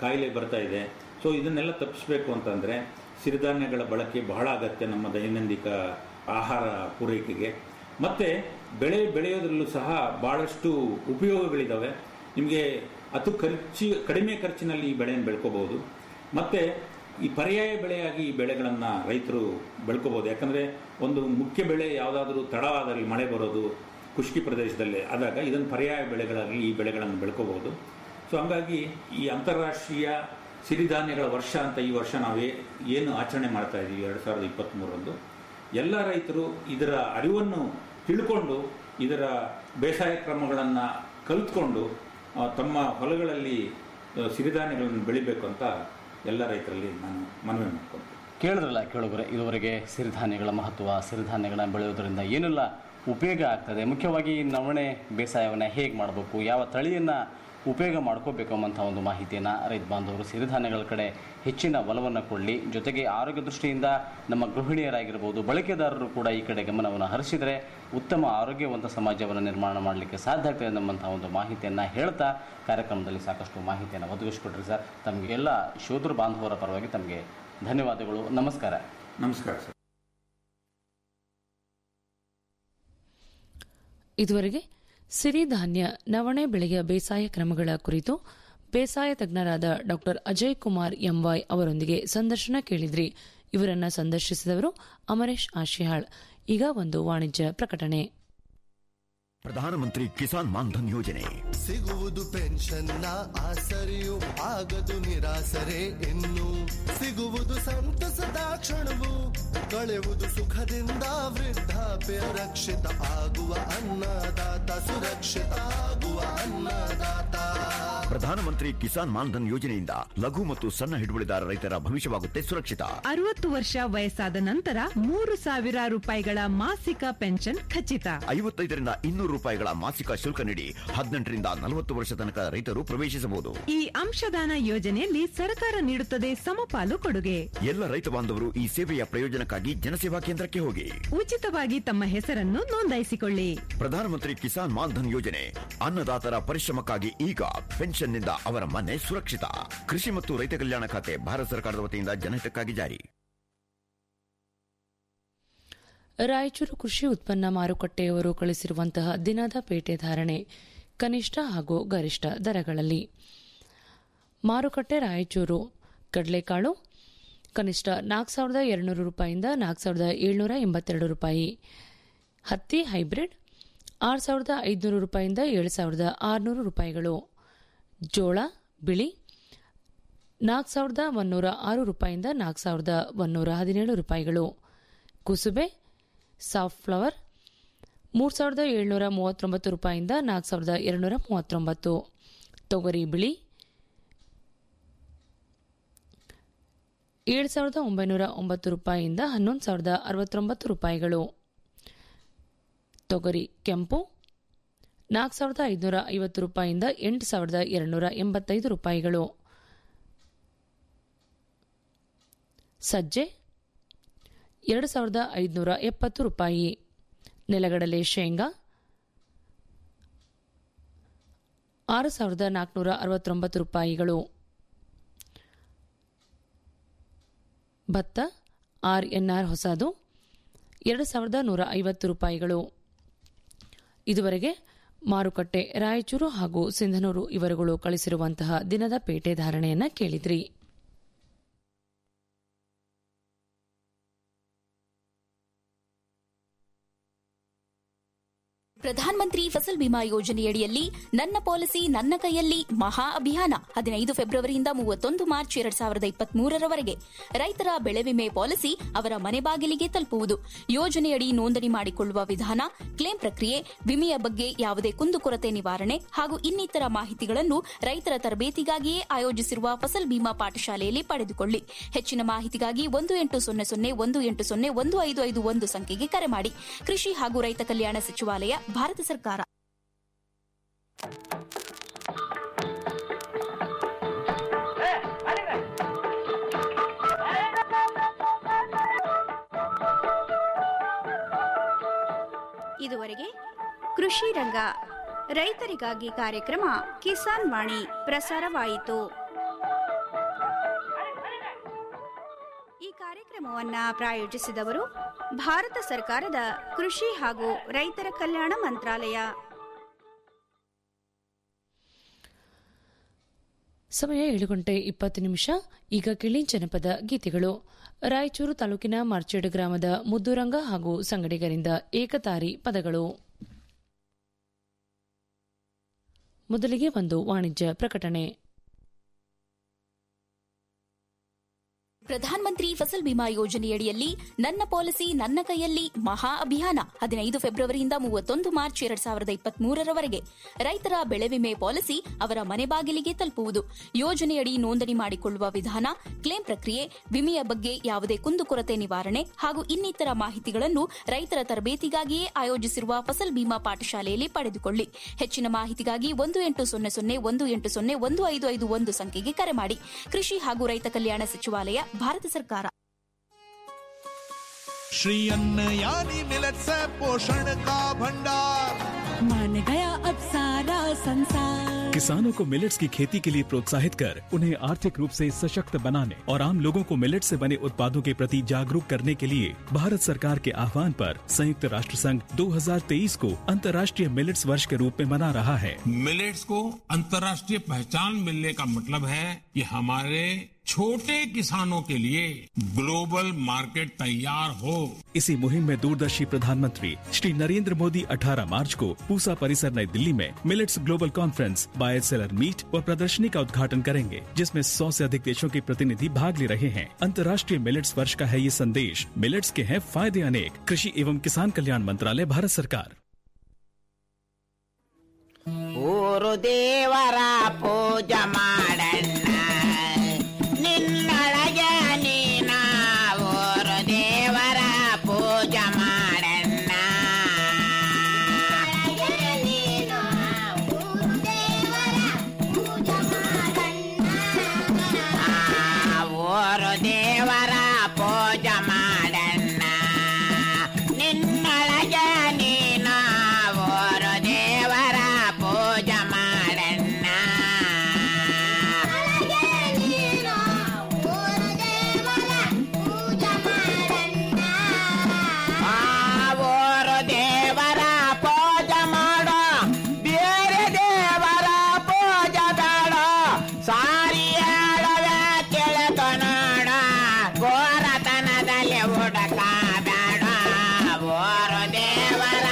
ಕಾಯಿಲೆ ಬರ್ತಾ ಇದೆ ಸೊ ಇದನ್ನೆಲ್ಲ ತಪ್ಪಿಸ್ಬೇಕು ಅಂತಂದರೆ ಸಿರಿಧಾನ್ಯಗಳ ಬಳಕೆ ಬಹಳ ಅಗತ್ಯ ನಮ್ಮ ದೈನಂದಿಕ ಆಹಾರ ಪೂರೈಕೆಗೆ ಮತ್ತು ಬೆಳೆ ಬೆಳೆಯೋದ್ರಲ್ಲೂ ಸಹ ಭಾಳಷ್ಟು ಉಪಯೋಗಗಳಿದ್ದಾವೆ ನಿಮಗೆ ಅತಿ ಖರ್ಚು ಕಡಿಮೆ ಖರ್ಚಿನಲ್ಲಿ ಈ ಬೆಳೆಯನ್ನು ಬೆಳ್ಕೋಬಹುದು ಮತ್ತು ಈ ಪರ್ಯಾಯ ಬೆಳೆಯಾಗಿ ಈ ಬೆಳೆಗಳನ್ನು ರೈತರು ಬೆಳ್ಕೋಬಹುದು ಯಾಕಂದರೆ ಒಂದು ಮುಖ್ಯ ಬೆಳೆ ಯಾವುದಾದ್ರೂ ತಡವಾದಲ್ಲಿ ಮಳೆ ಬರೋದು ಖುಷ್ಕಿ ಪ್ರದೇಶದಲ್ಲಿ ಆದಾಗ ಇದನ್ನು ಪರ್ಯಾಯ ಬೆಳೆಗಳಾಗಿ ಈ ಬೆಳೆಗಳನ್ನು ಬೆಳ್ಕೋಬಹುದು ಸೊ ಹಂಗಾಗಿ ಈ ಅಂತಾರಾಷ್ಟ್ರೀಯ ಸಿರಿಧಾನ್ಯಗಳ ವರ್ಷ ಅಂತ ಈ ವರ್ಷ ನಾವೇ ಏನು ಆಚರಣೆ ಮಾಡ್ತಾ ಇದ್ದೀವಿ ಎರಡು ಸಾವಿರದ ಇಪ್ಪತ್ತ್ಮೂರರಂದು ಎಲ್ಲ ರೈತರು ಇದರ ಅರಿವನ್ನು ತಿಳ್ಕೊಂಡು ಇದರ ಬೇಸಾಯ ಕ್ರಮಗಳನ್ನು ಕಲಿತ್ಕೊಂಡು ಆ, ತಮ್ಮ ಹೊಲಗಳಲ್ಲಿ ಆ, ಸಿರಿಧಾನ್ಯಗಳನ್ನು ಬೆಳಿಬೇಕು ಅಂತ ಎಲ್ಲ ರೈತರಲ್ಲಿ ನಾನು ಮನವಿ ಮಾಡ್ಕೊಳ್ತೀನಿ ಕೇಳಿದ್ರಲ್ಲ ಕೇಳುಗರೆ ಇದುವರೆಗೆ ಸಿರಿಧಾನ್ಯಗಳ ಮಹತ್ವ ಸಿರಿಧಾನ್ಯಗಳನ್ನ ಬೆಳೆಯೋದ್ರಿಂದ ಏನೆಲ್ಲ ಉಪಯೋಗ ಆಗ್ತದೆ ಮುಖ್ಯವಾಗಿ ಈ ನವಣೆ ಬೇಸಾಯವನ್ನು ಹೇಗೆ ಮಾಡಬೇಕು ಯಾವ ತಳಿಯನ್ನು ಉಪಯೋಗ ಮಾಡ್ಕೋಬೇಕು ಅನ್ನೋಂಥ ಒಂದು ಮಾಹಿತಿಯನ್ನು ರೈತ ಬಾಂಧವರು ಸಿರಿಧಾನ್ಯಗಳ ಕಡೆ ಹೆಚ್ಚಿನ ಒಲವನ್ನು ಕೊಡಲಿ ಜೊತೆಗೆ ಆರೋಗ್ಯ ದೃಷ್ಟಿಯಿಂದ ನಮ್ಮ ಗೃಹಿಣಿಯರಾಗಿರ್ಬೋದು ಬಳಕೆದಾರರು ಕೂಡ ಈ ಕಡೆ ಗಮನವನ್ನು ಹರಿಸಿದರೆ ಉತ್ತಮ ಆರೋಗ್ಯವಂತ ಸಮಾಜವನ್ನು ನಿರ್ಮಾಣ ಮಾಡಲಿಕ್ಕೆ ಸಾಧ್ಯ ಆಗ್ತದೆ ಅನ್ನುವಂಥ ಒಂದು ಮಾಹಿತಿಯನ್ನು ಹೇಳ್ತಾ ಕಾರ್ಯಕ್ರಮದಲ್ಲಿ ಸಾಕಷ್ಟು ಮಾಹಿತಿಯನ್ನು ಒದಗಿಸ್ಕೊಟ್ರಿ ಸರ್ ತಮಗೆಲ್ಲ ಶೋಧೃ ಬಾಂಧವರ ಪರವಾಗಿ ತಮಗೆ ಧನ್ಯವಾದಗಳು ನಮಸ್ಕಾರ ನಮಸ್ಕಾರ ಸರ್ ಇದುವರೆಗೆ ಸಿರಿಧಾನ್ಯ ನವಣೆ ಬೆಳೆಯ ಬೇಸಾಯ ಕ್ರಮಗಳ ಕುರಿತು ಬೇಸಾಯ ತಜ್ಞರಾದ ಡಾಕ್ಟರ್ ಅಜಯ್ ಕುಮಾರ್ ಎಂವೈ ಅವರೊಂದಿಗೆ ಸಂದರ್ಶನ ಕೇಳಿದ್ರಿ ಇವರನ್ನ ಸಂದರ್ಶಿಸಿದವರು ಅಮರೇಶ್ ಆಶಿಹಾಳ್ ಈಗ ಒಂದು ವಾಣಿಜ್ಯ ಪ್ರಕಟಣೆ ಪ್ರಧಾನಮಂತ್ರಿ ಕಿಸಾನ್ ಮಾನ್ಧನ್ ಯೋಜನೆ ಸಿಗುವುದು ಪೆನ್ಷನ್ನ ಆಸರೆಯು ಆಗದು ನಿರಾಸರೆ ಇನ್ನು ಸಿಗುವುದು ಸಂತಸದ ಕ್ಷಣವು ಕಳೆಯುವುದು ಸುಖದಿಂದ ವೃದ್ಧಾಪ್ಯ ರಕ್ಷಿತ ಆಗುವ ಅನ್ನದಾತ ಸುರಕ್ಷಿತ ಆಗುವ ಅನ್ನದಾತ ಪ್ರಧಾನಮಂತ್ರಿ ಕಿಸಾನ್ ಮಾನ್ಧನ್ ಯೋಜನೆಯಿಂದ ಲಘು ಮತ್ತು ಸಣ್ಣ ಹಿಡುವಳಿದಾರ ರೈತರ ಭವಿಷ್ಯವಾಗುತ್ತೆ ಸುರಕ್ಷಿತ ಅರವತ್ತು ವರ್ಷ ವಯಸ್ಸಾದ ನಂತರ ಮೂರು ಸಾವಿರ ರೂಪಾಯಿಗಳ ಮಾಸಿಕ ಪೆನ್ಷನ್ ಖಚಿತ ಐವತ್ತೈದರಿಂದ ಇನ್ನೂರು ರೂಪಾಯಿಗಳ ಮಾಸಿಕ ಶುಲ್ಕ ನೀಡಿ ಹದಿನೆಂಟರಿಂದ ನಲವತ್ತು ವರ್ಷ ತನಕ ರೈತರು ಪ್ರವೇಶಿಸಬಹುದು ಈ ಅಂಶದಾನ ಯೋಜನೆಯಲ್ಲಿ ಸರ್ಕಾರ ನೀಡುತ್ತದೆ ಸಮಪಾಲು ಕೊಡುಗೆ ಎಲ್ಲ ರೈತ ಬಾಂಧವರು ಈ ಸೇವೆಯ ಪ್ರಯೋಜನಕ್ಕಾಗಿ ಜನಸೇವಾ ಕೇಂದ್ರಕ್ಕೆ ಹೋಗಿ ಉಚಿತವಾಗಿ ತಮ್ಮ ಹೆಸರನ್ನು ನೋಂದಾಯಿಸಿಕೊಳ್ಳಿ ಪ್ರಧಾನಮಂತ್ರಿ ಕಿಸಾನ್ ಮಾನ್ಧನ್ ಯೋಜನೆ ಅನ್ನದಾತರ ಪರಿಶ್ರಮಕ್ಕಾಗಿ ಈಗ ಪೆನ್ಷನ್ನಿಂದ ಅವರ ಮನೆ ಸುರಕ್ಷಿತ ಕೃಷಿ ಮತ್ತು ರೈತ ಕಲ್ಯಾಣ ಖಾತೆ ಭಾರತ ಸರ್ಕಾರದ ವತಿಯಿಂದ ಜನಹಿತಕ್ಕಾಗಿ ಜಾರಿ ರಾಯಚೂರು ಕೃಷಿ ಉತ್ಪನ್ನ ಮಾರುಕಟ್ಟೆಯವರು ಕಳಿಸಿರುವಂತಹ ದಿನದ ಪೇಟೆ ಧಾರಣೆ ಕನಿಷ್ಠ ಹಾಗೂ ಗರಿಷ್ಠ ದರಗಳಲ್ಲಿ ಮಾರುಕಟ್ಟೆ ರಾಯಚೂರು ಕಡಲೆಕಾಳು ಕನಿಷ್ಠ ನಾಲ್ಕು ಸಾವಿರದ ಎರಡುನೂರು ರೂಪಾಯಿಯಿಂದ ನಾಲ್ಕು ಸಾವಿರದ ಏಳ್ನೂರ ಎಂಬತ್ತೆರಡು ರೂಪಾಯಿ ಹತ್ತಿ ಹೈಬ್ರಿಡ್ ಆರು ಸಾವಿರದ ಐದುನೂರು ರೂಪಾಯಿಯಿಂದ ಏಳು ಸಾವಿರದ ಆರುನೂರು ರೂಪಾಯಿಗಳು ಜೋಳ ಬಿಳಿ ನಾಲ್ಕು ಸಾವಿರದ ಒಂದೂರ ಆರು ರೂಪಾಯಿಯಿಂದ ನಾಲ್ಕು ಸಾವಿರದ ಒಂದೂರ ಹದಿನೇಳು ರೂಪಾಯಿಗಳು ಕುಸುಬೆ ಸಾಫ್ಟ್ ಫ್ಲವರ್ ಮೂರು ಸಾವಿರದ ಏಳ್ನೂರ ಮೂವತ್ತೊಂಬತ್ತು ರೂಪಾಯಿಯಿಂದ ನಾಲ್ಕು ಸಾವಿರದ ಎರಡುನೂರ ಮೂವತ್ತೊಂಬತ್ತು ತೊಗರಿ ಬಿಳಿ ಏಳು ಸಾವಿರದ ಒಂಬೈನೂರ ಒಂಬತ್ತು ರೂಪಾಯಿಯಿಂದ ಹನ್ನೊಂದು ಸಾವಿರದ ಅರವತ್ತೊಂಬತ್ತು ರೂಪಾಯಿಗಳು ತೊಗರಿ ಕೆಂಪು ನಾಲ್ಕು ಸಾವಿರದ ಐದುನೂರ ಐವತ್ತು ರೂಪಾಯಿಯಿಂದ ಎಂಟು ಸಾವಿರದ ಎರಡುನೂರ ಎಂಬತ್ತೈದು ರೂಪಾಯಿಗಳು ಸಜ್ಜೆ ಎರಡು ಸಾವಿರದ ಐದುನೂರ ಎಪ್ಪತ್ತು ರೂಪಾಯಿ ನೆಲಗಡಲೆ ಶೇಂಗಾ ಆರು ಸಾವಿರದ ನಾಲ್ಕುನೂರ ಅರವತ್ತೊಂಬತ್ತು ರೂಪಾಯಿಗಳು ಭತ್ತ ಆರ್ ಎನ್ಆರ್ ಹೊಸದು ಎರಡು ಸಾವಿರದ ನೂರ ಐವತ್ತು ರೂಪಾಯಿಗಳು ಇದುವರೆಗೆ ಮಾರುಕಟ್ಟೆ ರಾಯಚೂರು ಹಾಗೂ ಸಿಂಧನೂರು ಇವರುಗಳು ಕಳಿಸಿರುವಂತಹ ದಿನದ ಪೇಟೆ ಧಾರಣೆಯನ್ನ ಕೇಳಿದ್ರಿ ಪ್ರಧಾನ ಮಂತ್ರಿ ಫಸಲ್ ಬಿಮಾ ಯೋಜನೆಯಡಿಯಲ್ಲಿ ನನ್ನ ಪಾಲಿಸಿ ನನ್ನ ಕೈಯಲ್ಲಿ ಮಹಾ ಅಭಿಯಾನ ಹದಿನೈದು ಫೆಬ್ರವರಿಯಿಂದ ಮೂವತ್ತೊಂದು ಮಾರ್ಚ್ ಎರಡ್ ಸಾವಿರದ ಇಪ್ಪತ್ತ್ ಮೂರರವರೆಗೆ ರೈತರ ಬೆಳೆ ವಿಮೆ ಪಾಲಿಸಿ ಅವರ ಮನೆ ಬಾಗಿಲಿಗೆ ತಲುಪುವುದು ಯೋಜನೆಯಡಿ ನೋಂದಣಿ ಮಾಡಿಕೊಳ್ಳುವ ವಿಧಾನ ಕ್ಲೇಮ್ ಪ್ರಕ್ರಿಯೆ ವಿಮೆಯ ಬಗ್ಗೆ ಯಾವುದೇ ಕುಂದುಕೊರತೆ ನಿವಾರಣೆ ಹಾಗೂ ಇನ್ನಿತರ ಮಾಹಿತಿಗಳನ್ನು ರೈತರ ತರಬೇತಿಗಾಗಿಯೇ ಆಯೋಜಿಸಿರುವ ಫಸಲ್ ಬಿಮಾ ಪಾಠಶಾಲೆಯಲ್ಲಿ ಪಡೆದುಕೊಳ್ಳಿ ಹೆಚ್ಚಿನ ಮಾಹಿತಿಗಾಗಿ ಒಂದು ಎಂಟು ಸೊನ್ನೆ ಸೊನ್ನೆ ಒಂದು ಎಂಟು ಸೊನ್ನೆ ಒಂದು ಐದು ಐದು ಒಂದು ಸಂಖ್ಯೆಗೆ ಕರೆ ಮಾಡಿ ಕೃಷಿ ಹಾಗೂ ರೈತ ಕಲ್ಯಾಣ ಸಚಿವಾಲಯ ಭಾರತ ಸರ್ಕಾರ ಇದುವರೆಗೆ ಕೃಷಿ ರಂಗ ರೈತರಿಗಾಗಿ ಕಾರ್ಯಕ್ರಮ ಕಿಸಾನ್ ವಾಣಿ ಪ್ರಸಾರವಾಯಿತು ಕಾರ್ಯಕ್ರಮವನ್ನ ಪ್ರಾಯೋಜಿಸಿದವರು ಭಾರತ ಸರ್ಕಾರದ ಕೃಷಿ ಹಾಗೂ ರೈತರ ಕಲ್ಯಾಣ ಮಂತ್ರಾಲಯ ಸಮಯ ಏಳು ಗಂಟೆ ಇಪ್ಪತ್ತು ನಿಮಿಷ ಈಗ ಕಿಳಿ ಜನಪದ ಗೀತೆಗಳು ರಾಯಚೂರು ತಾಲೂಕಿನ ಮಾರ್ಚೇಡು ಗ್ರಾಮದ ಮುದ್ದುರಂಗ ಹಾಗೂ ಸಂಗಡಿಗರಿಂದ ಏಕತಾರಿ ಪದಗಳು ಮೊದಲಿಗೆ ಒಂದು ವಾಣಿಜ್ಯ ಪ್ರಕಟಣೆ ಪ್ರಧಾನಮಂತ್ರಿ ಫಸಲ್ ಬಿಮಾ ಯೋಜನೆಯಡಿಯಲ್ಲಿ ನನ್ನ ಪಾಲಿಸಿ ನನ್ನ ಕೈಯಲ್ಲಿ ಮಹಾ ಅಭಿಯಾನ ಹದಿನೈದು ಫೆಬ್ರವರಿಯಿಂದ ಮೂವತ್ತೊಂದು ಮಾರ್ಚ್ ಎರಡ್ ಸಾವಿರದ ಇಪ್ಪತ್ಮೂರರವರೆಗೆ ರೈತರ ಬೆಳೆ ವಿಮೆ ಪಾಲಿಸಿ ಅವರ ಮನೆ ಬಾಗಿಲಿಗೆ ತಲುಪುವುದು ಯೋಜನೆಯಡಿ ನೋಂದಣಿ ಮಾಡಿಕೊಳ್ಳುವ ವಿಧಾನ ಕ್ಲೇಮ್ ಪ್ರಕ್ರಿಯೆ ವಿಮೆಯ ಬಗ್ಗೆ ಯಾವುದೇ ಕುಂದುಕೊರತೆ ನಿವಾರಣೆ ಹಾಗೂ ಇನ್ನಿತರ ಮಾಹಿತಿಗಳನ್ನು ರೈತರ ತರಬೇತಿಗಾಗಿಯೇ ಆಯೋಜಿಸಿರುವ ಫಸಲ್ ಬಿಮಾ ಪಾಠಶಾಲೆಯಲ್ಲಿ ಪಡೆದುಕೊಳ್ಳಿ ಹೆಚ್ಚಿನ ಮಾಹಿತಿಗಾಗಿ ಒಂದು ಎಂಟು ಸೊನ್ನೆ ಸೊನ್ನೆ ಒಂದು ಎಂಟು ಸೊನ್ನೆ ಒಂದು ಐದು ಐದು ಒಂದು ಸಂಖ್ಯೆಗೆ ಕರೆ ಮಾಡಿ ಕೃಷಿ ಹಾಗೂ ರೈತ ಕಲ್ಯಾಣ ಸಚಿವಾಲಯ ಭಾರತ ಸರ್ಕಾರ श्री अन्न यानी मिलत से पोषण का भंडार मान गया अब सारा संसार किसानों को मिलेट्स की खेती के लिए प्रोत्साहित कर उन्हें आर्थिक रूप से सशक्त बनाने और आम लोगों को मिलेट से बने उत्पादों के प्रति जागरूक करने के लिए भारत सरकार के आह्वान पर संयुक्त राष्ट्र संघ 2023 को अंतर्राष्ट्रीय मिलेट्स वर्ष के रूप में मना रहा है मिलेट्स को अंतर्राष्ट्रीय पहचान मिलने का मतलब है कि हमारे छोटे किसानों के लिए ग्लोबल मार्केट तैयार हो इसी मुहिम में दूरदर्शी प्रधानमंत्री श्री नरेंद्र मोदी 18 मार्च को पूसा परिसर नई दिल्ली में millets global conference buyer seller meet और प्रदर्शनी का उद्घाटन करेंगे जिसमें 100 से अधिक देशों के प्रतिनिधि भाग ले रहे हैं अंतर्राष्ट्रीय मिलेट्स वर्ष का है ये संदेश मिलेट्स के हैं फायदे अनेक कृषि एवं किसान कल्याण मंत्रालय भारत सरकार ಊರು ದೇವರ ಪೂಜ ಮಾಡಣ್ಣ ನಿನ್ನೊಳಗೆ ನೀನ ಊರು ದೇವರ ಪೂಜ ಮಾಡಣ್ಣ ಆ, ಊರು ದೇವರ ಪೂಜ ಮಾಡಣ್ಣ ನಿನ್ನೊಳಗೆ ನೀನ ಊರು ದೇವರ ಪೂಜ ಮಾಡಣ್ಣ ಆ ಊರು ದೇವರ ಪೂಜ ಮಾಡೋ ಬೇರೆ ದೇವರ ಪೂಜ ಬೇಡ ಸಾರಿ ಹೇಳವೆ ತಿಳ್ಕೊ ನೋಡ ಘೋರತನದಲ್ಲಿ ಹುಡುಕ ಬೇಡ ಊರು ದೇವರ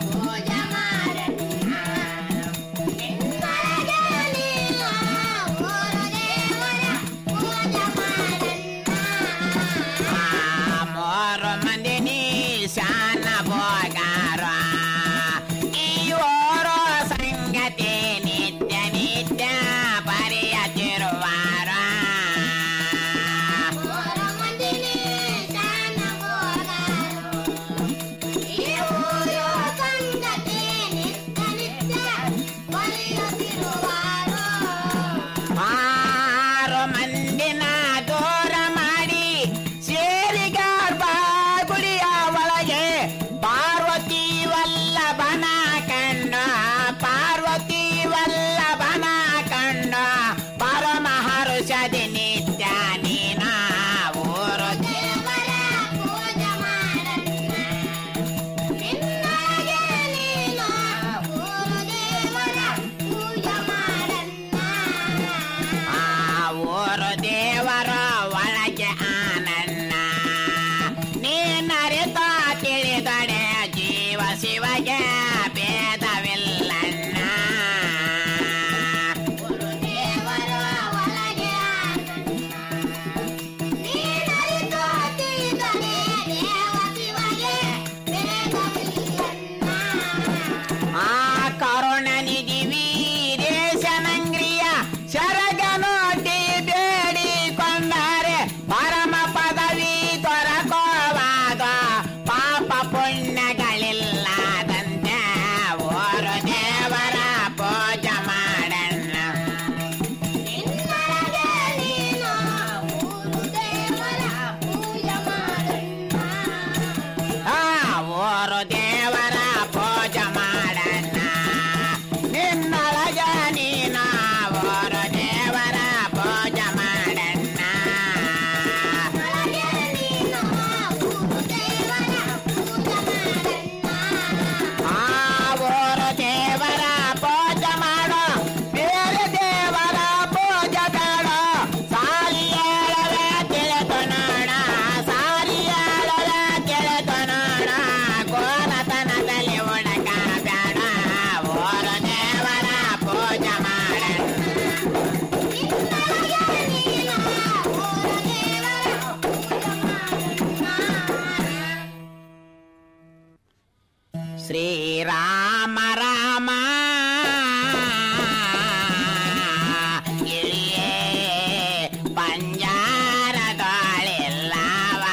ಆ ಮೂರು ಮಂದಿ ನೀ ಶಾನ ಭೋಗಾರ ಈ ಓರೋ ಸಂಗತಿ ನಿತ್ಯ ನಿತ್ಯ ಬರೆಯತಿರುವಾರ ಆರು ಮಂದಿನ ದೂರ ಮಾಡಿ ಸೇರಿಗಾರ್ಬ ಗುಡಿಯ ಒಳಗೆ ಪಾರ್ವತಿ ವಲ್ಲಭನ ಕಂಡ ಪಾರ್ವತಿ ವಲ್ಲಭನ ಕಂಡ ಪರಮ ಹರುಷದಿ ನಿತ್ಯ ನೀನ ಊರು ದೇವರ ಪೂಜ ಆ ಊರು ದೇವರ ಒಳಗೆ ಆನನ್ನ ನೀನರಿತ ತಿಳಿದಡೆ ಜೀವ ಶಿವಗೆ ಭೇದವಿಲ್ಲಣ್ಣ ಆ ಕರುಣನಿಧಿ ವೀರೇಶನಂಗ್ರಿಯ ಶರಗನೋಟಿ ಬೇಡಿಕೊಂಡರೆ ಪರಮ ಪದವಿ ದೊರಕೋವಾಗ ಪಾಪ ಪುಣ್ಯಗಳಿಲ್ಲದಂತೆ ಶ್ರೀರಾಮ ರಾಮ ಗಿಳಿಯೇ ಪಂಜಾರದೊಳೆಲ್ಲವ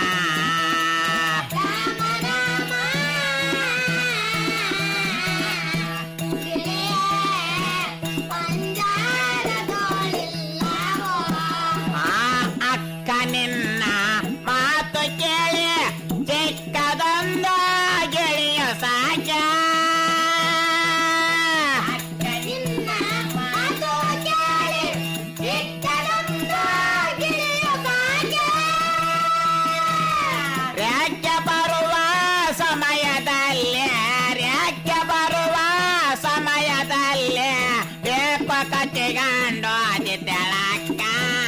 ಆ ಅಕ್ಕ ನಿನ್ನ ಮಾತು ಕೇಳಿ ಚಿಕ್ಕದೊಂದ ಗೆಳೆಯ ಸಾಕ ರ್ಯಾಕೆ ಬರುವ ಸಮಯದಲ್ಲಿ ರ್ಯಾಕೆ ಬರುವ ಸಮಯದಲ್ಲಿ ಬೇಪ ಕಟ್ಟಿಗಂಡು ಅದಿದ್ದಳಕ್ಕ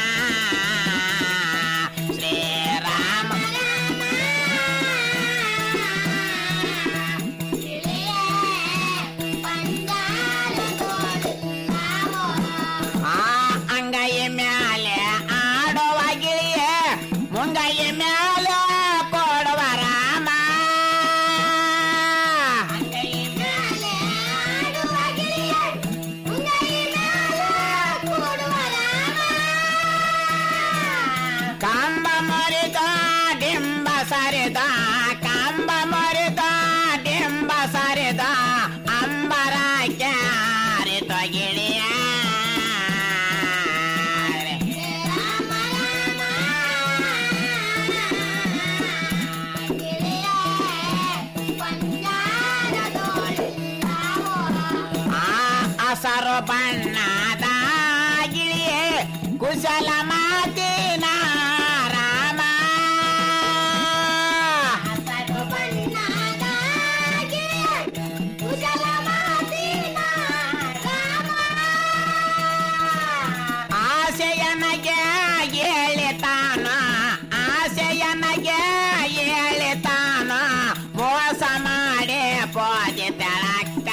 ಶ್ರೀರಾಮ ಆ ಅಂಗೈಯ ಮ್ಯಾಲೆ ಆಡುವ ಗಿಳಿಯೇ ಮುಂಗೈಯ ಮ್ಯಾಲೆ ಕೊಡುವ ರಾಮ ಕಂಬ ಮರಿದ ಡಿಂಬ ಸರಿದ ಕಂಬ ಮರಿದ ಡಿಂಬ ಸರಿದ ಅಂಬರ ಕ್ಯಾರಿತ ಗಿಳಿಯ ಆ ಹಸರು ಬಣ್ಣದ ಗಿಳಿಯೇ ಕುಶಲ ಮಾತಿನ ರಾಮ ಆಸೆಯನಗೆ ಹೇಳಿತಾನ ಆಸೆಯನಗೆ ಹೇಳಿತಾನ ಮೋಸ ಮಾಡಿ ಪೋದೆ ಬೆಳಕ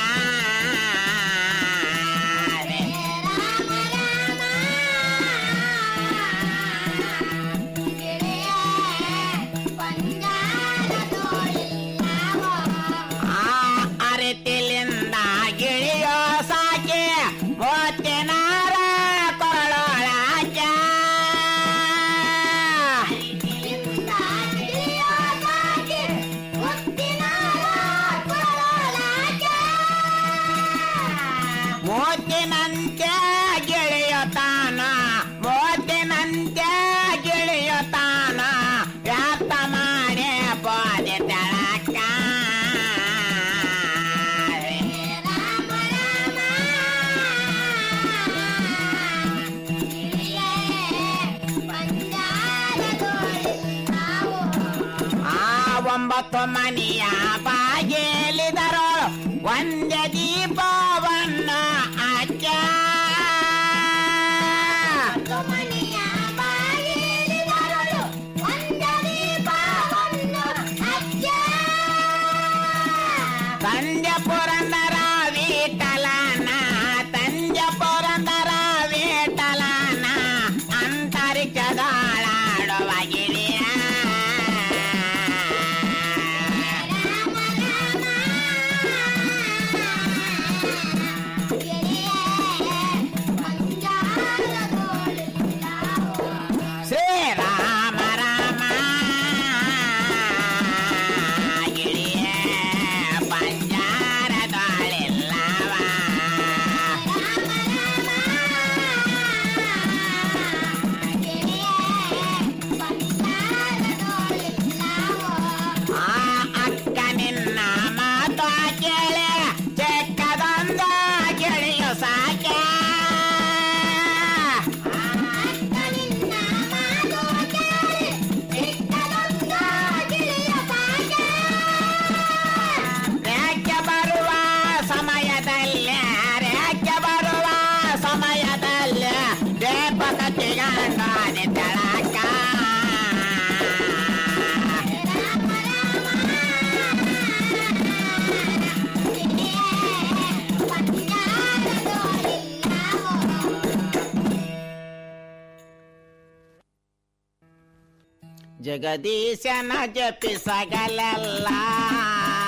ಆ ಅರಿತಿಲಿಂದ ಗಿಳಿಯೋ ಸಾಕಿ ಮೋತಿನಾರ ಕೊರಳೊಳಗ ಮೋತಿನಂತೆ ಗಿಳಿಯುತ್ತಾನ ಮೋತಿನಂತೆ ಗಿಳಿಯುತ್ತಾನ ವ್ಯಾಪ್ತ ಮಾಡಿ ಪೋದೆ ತೆಳಕ ಆ ಒಂಬತ್ತು ಮನೆಯ ಬಾಗಿಲಿದರು ಒಂದೇ ದೀಪವನ್ನು ಹಚ್ಚ ತಂದೆ ಪುರಂದರ ವಿಠಲನ ತಂದೆ ಪುರಂದರ ವಿಠಲನ ಅಂತರಿಕ್ಷದಾಳಾಡುವ ಗಿಳಿಯ ಶ್ರೀರಾಮ ರಾಮ ಗಿಳಿಯ ಪಂಜಾರದೊಳೆಲ್ಲವ ಆ ಅಕ್ಕ ನಿನ್ನ ಮಾತು ಕೇಳಿ ಚೆಕ್ಕದೊಂದ ಗಿಳಿಯು ಸಾಕೆ ರೇಖೆ ಬರುವ ಸಮಯದಲ್ಲಿ ರೇಖೆ ಬರುವ ಸಮಯದಲ್ಲಿ ದೇಪ ಕಟ್ಟಿಗಂಡ ತೆಳಕ ಜಗದೀಶನ ಜಪಿಸಗಲೆಲ್ಲ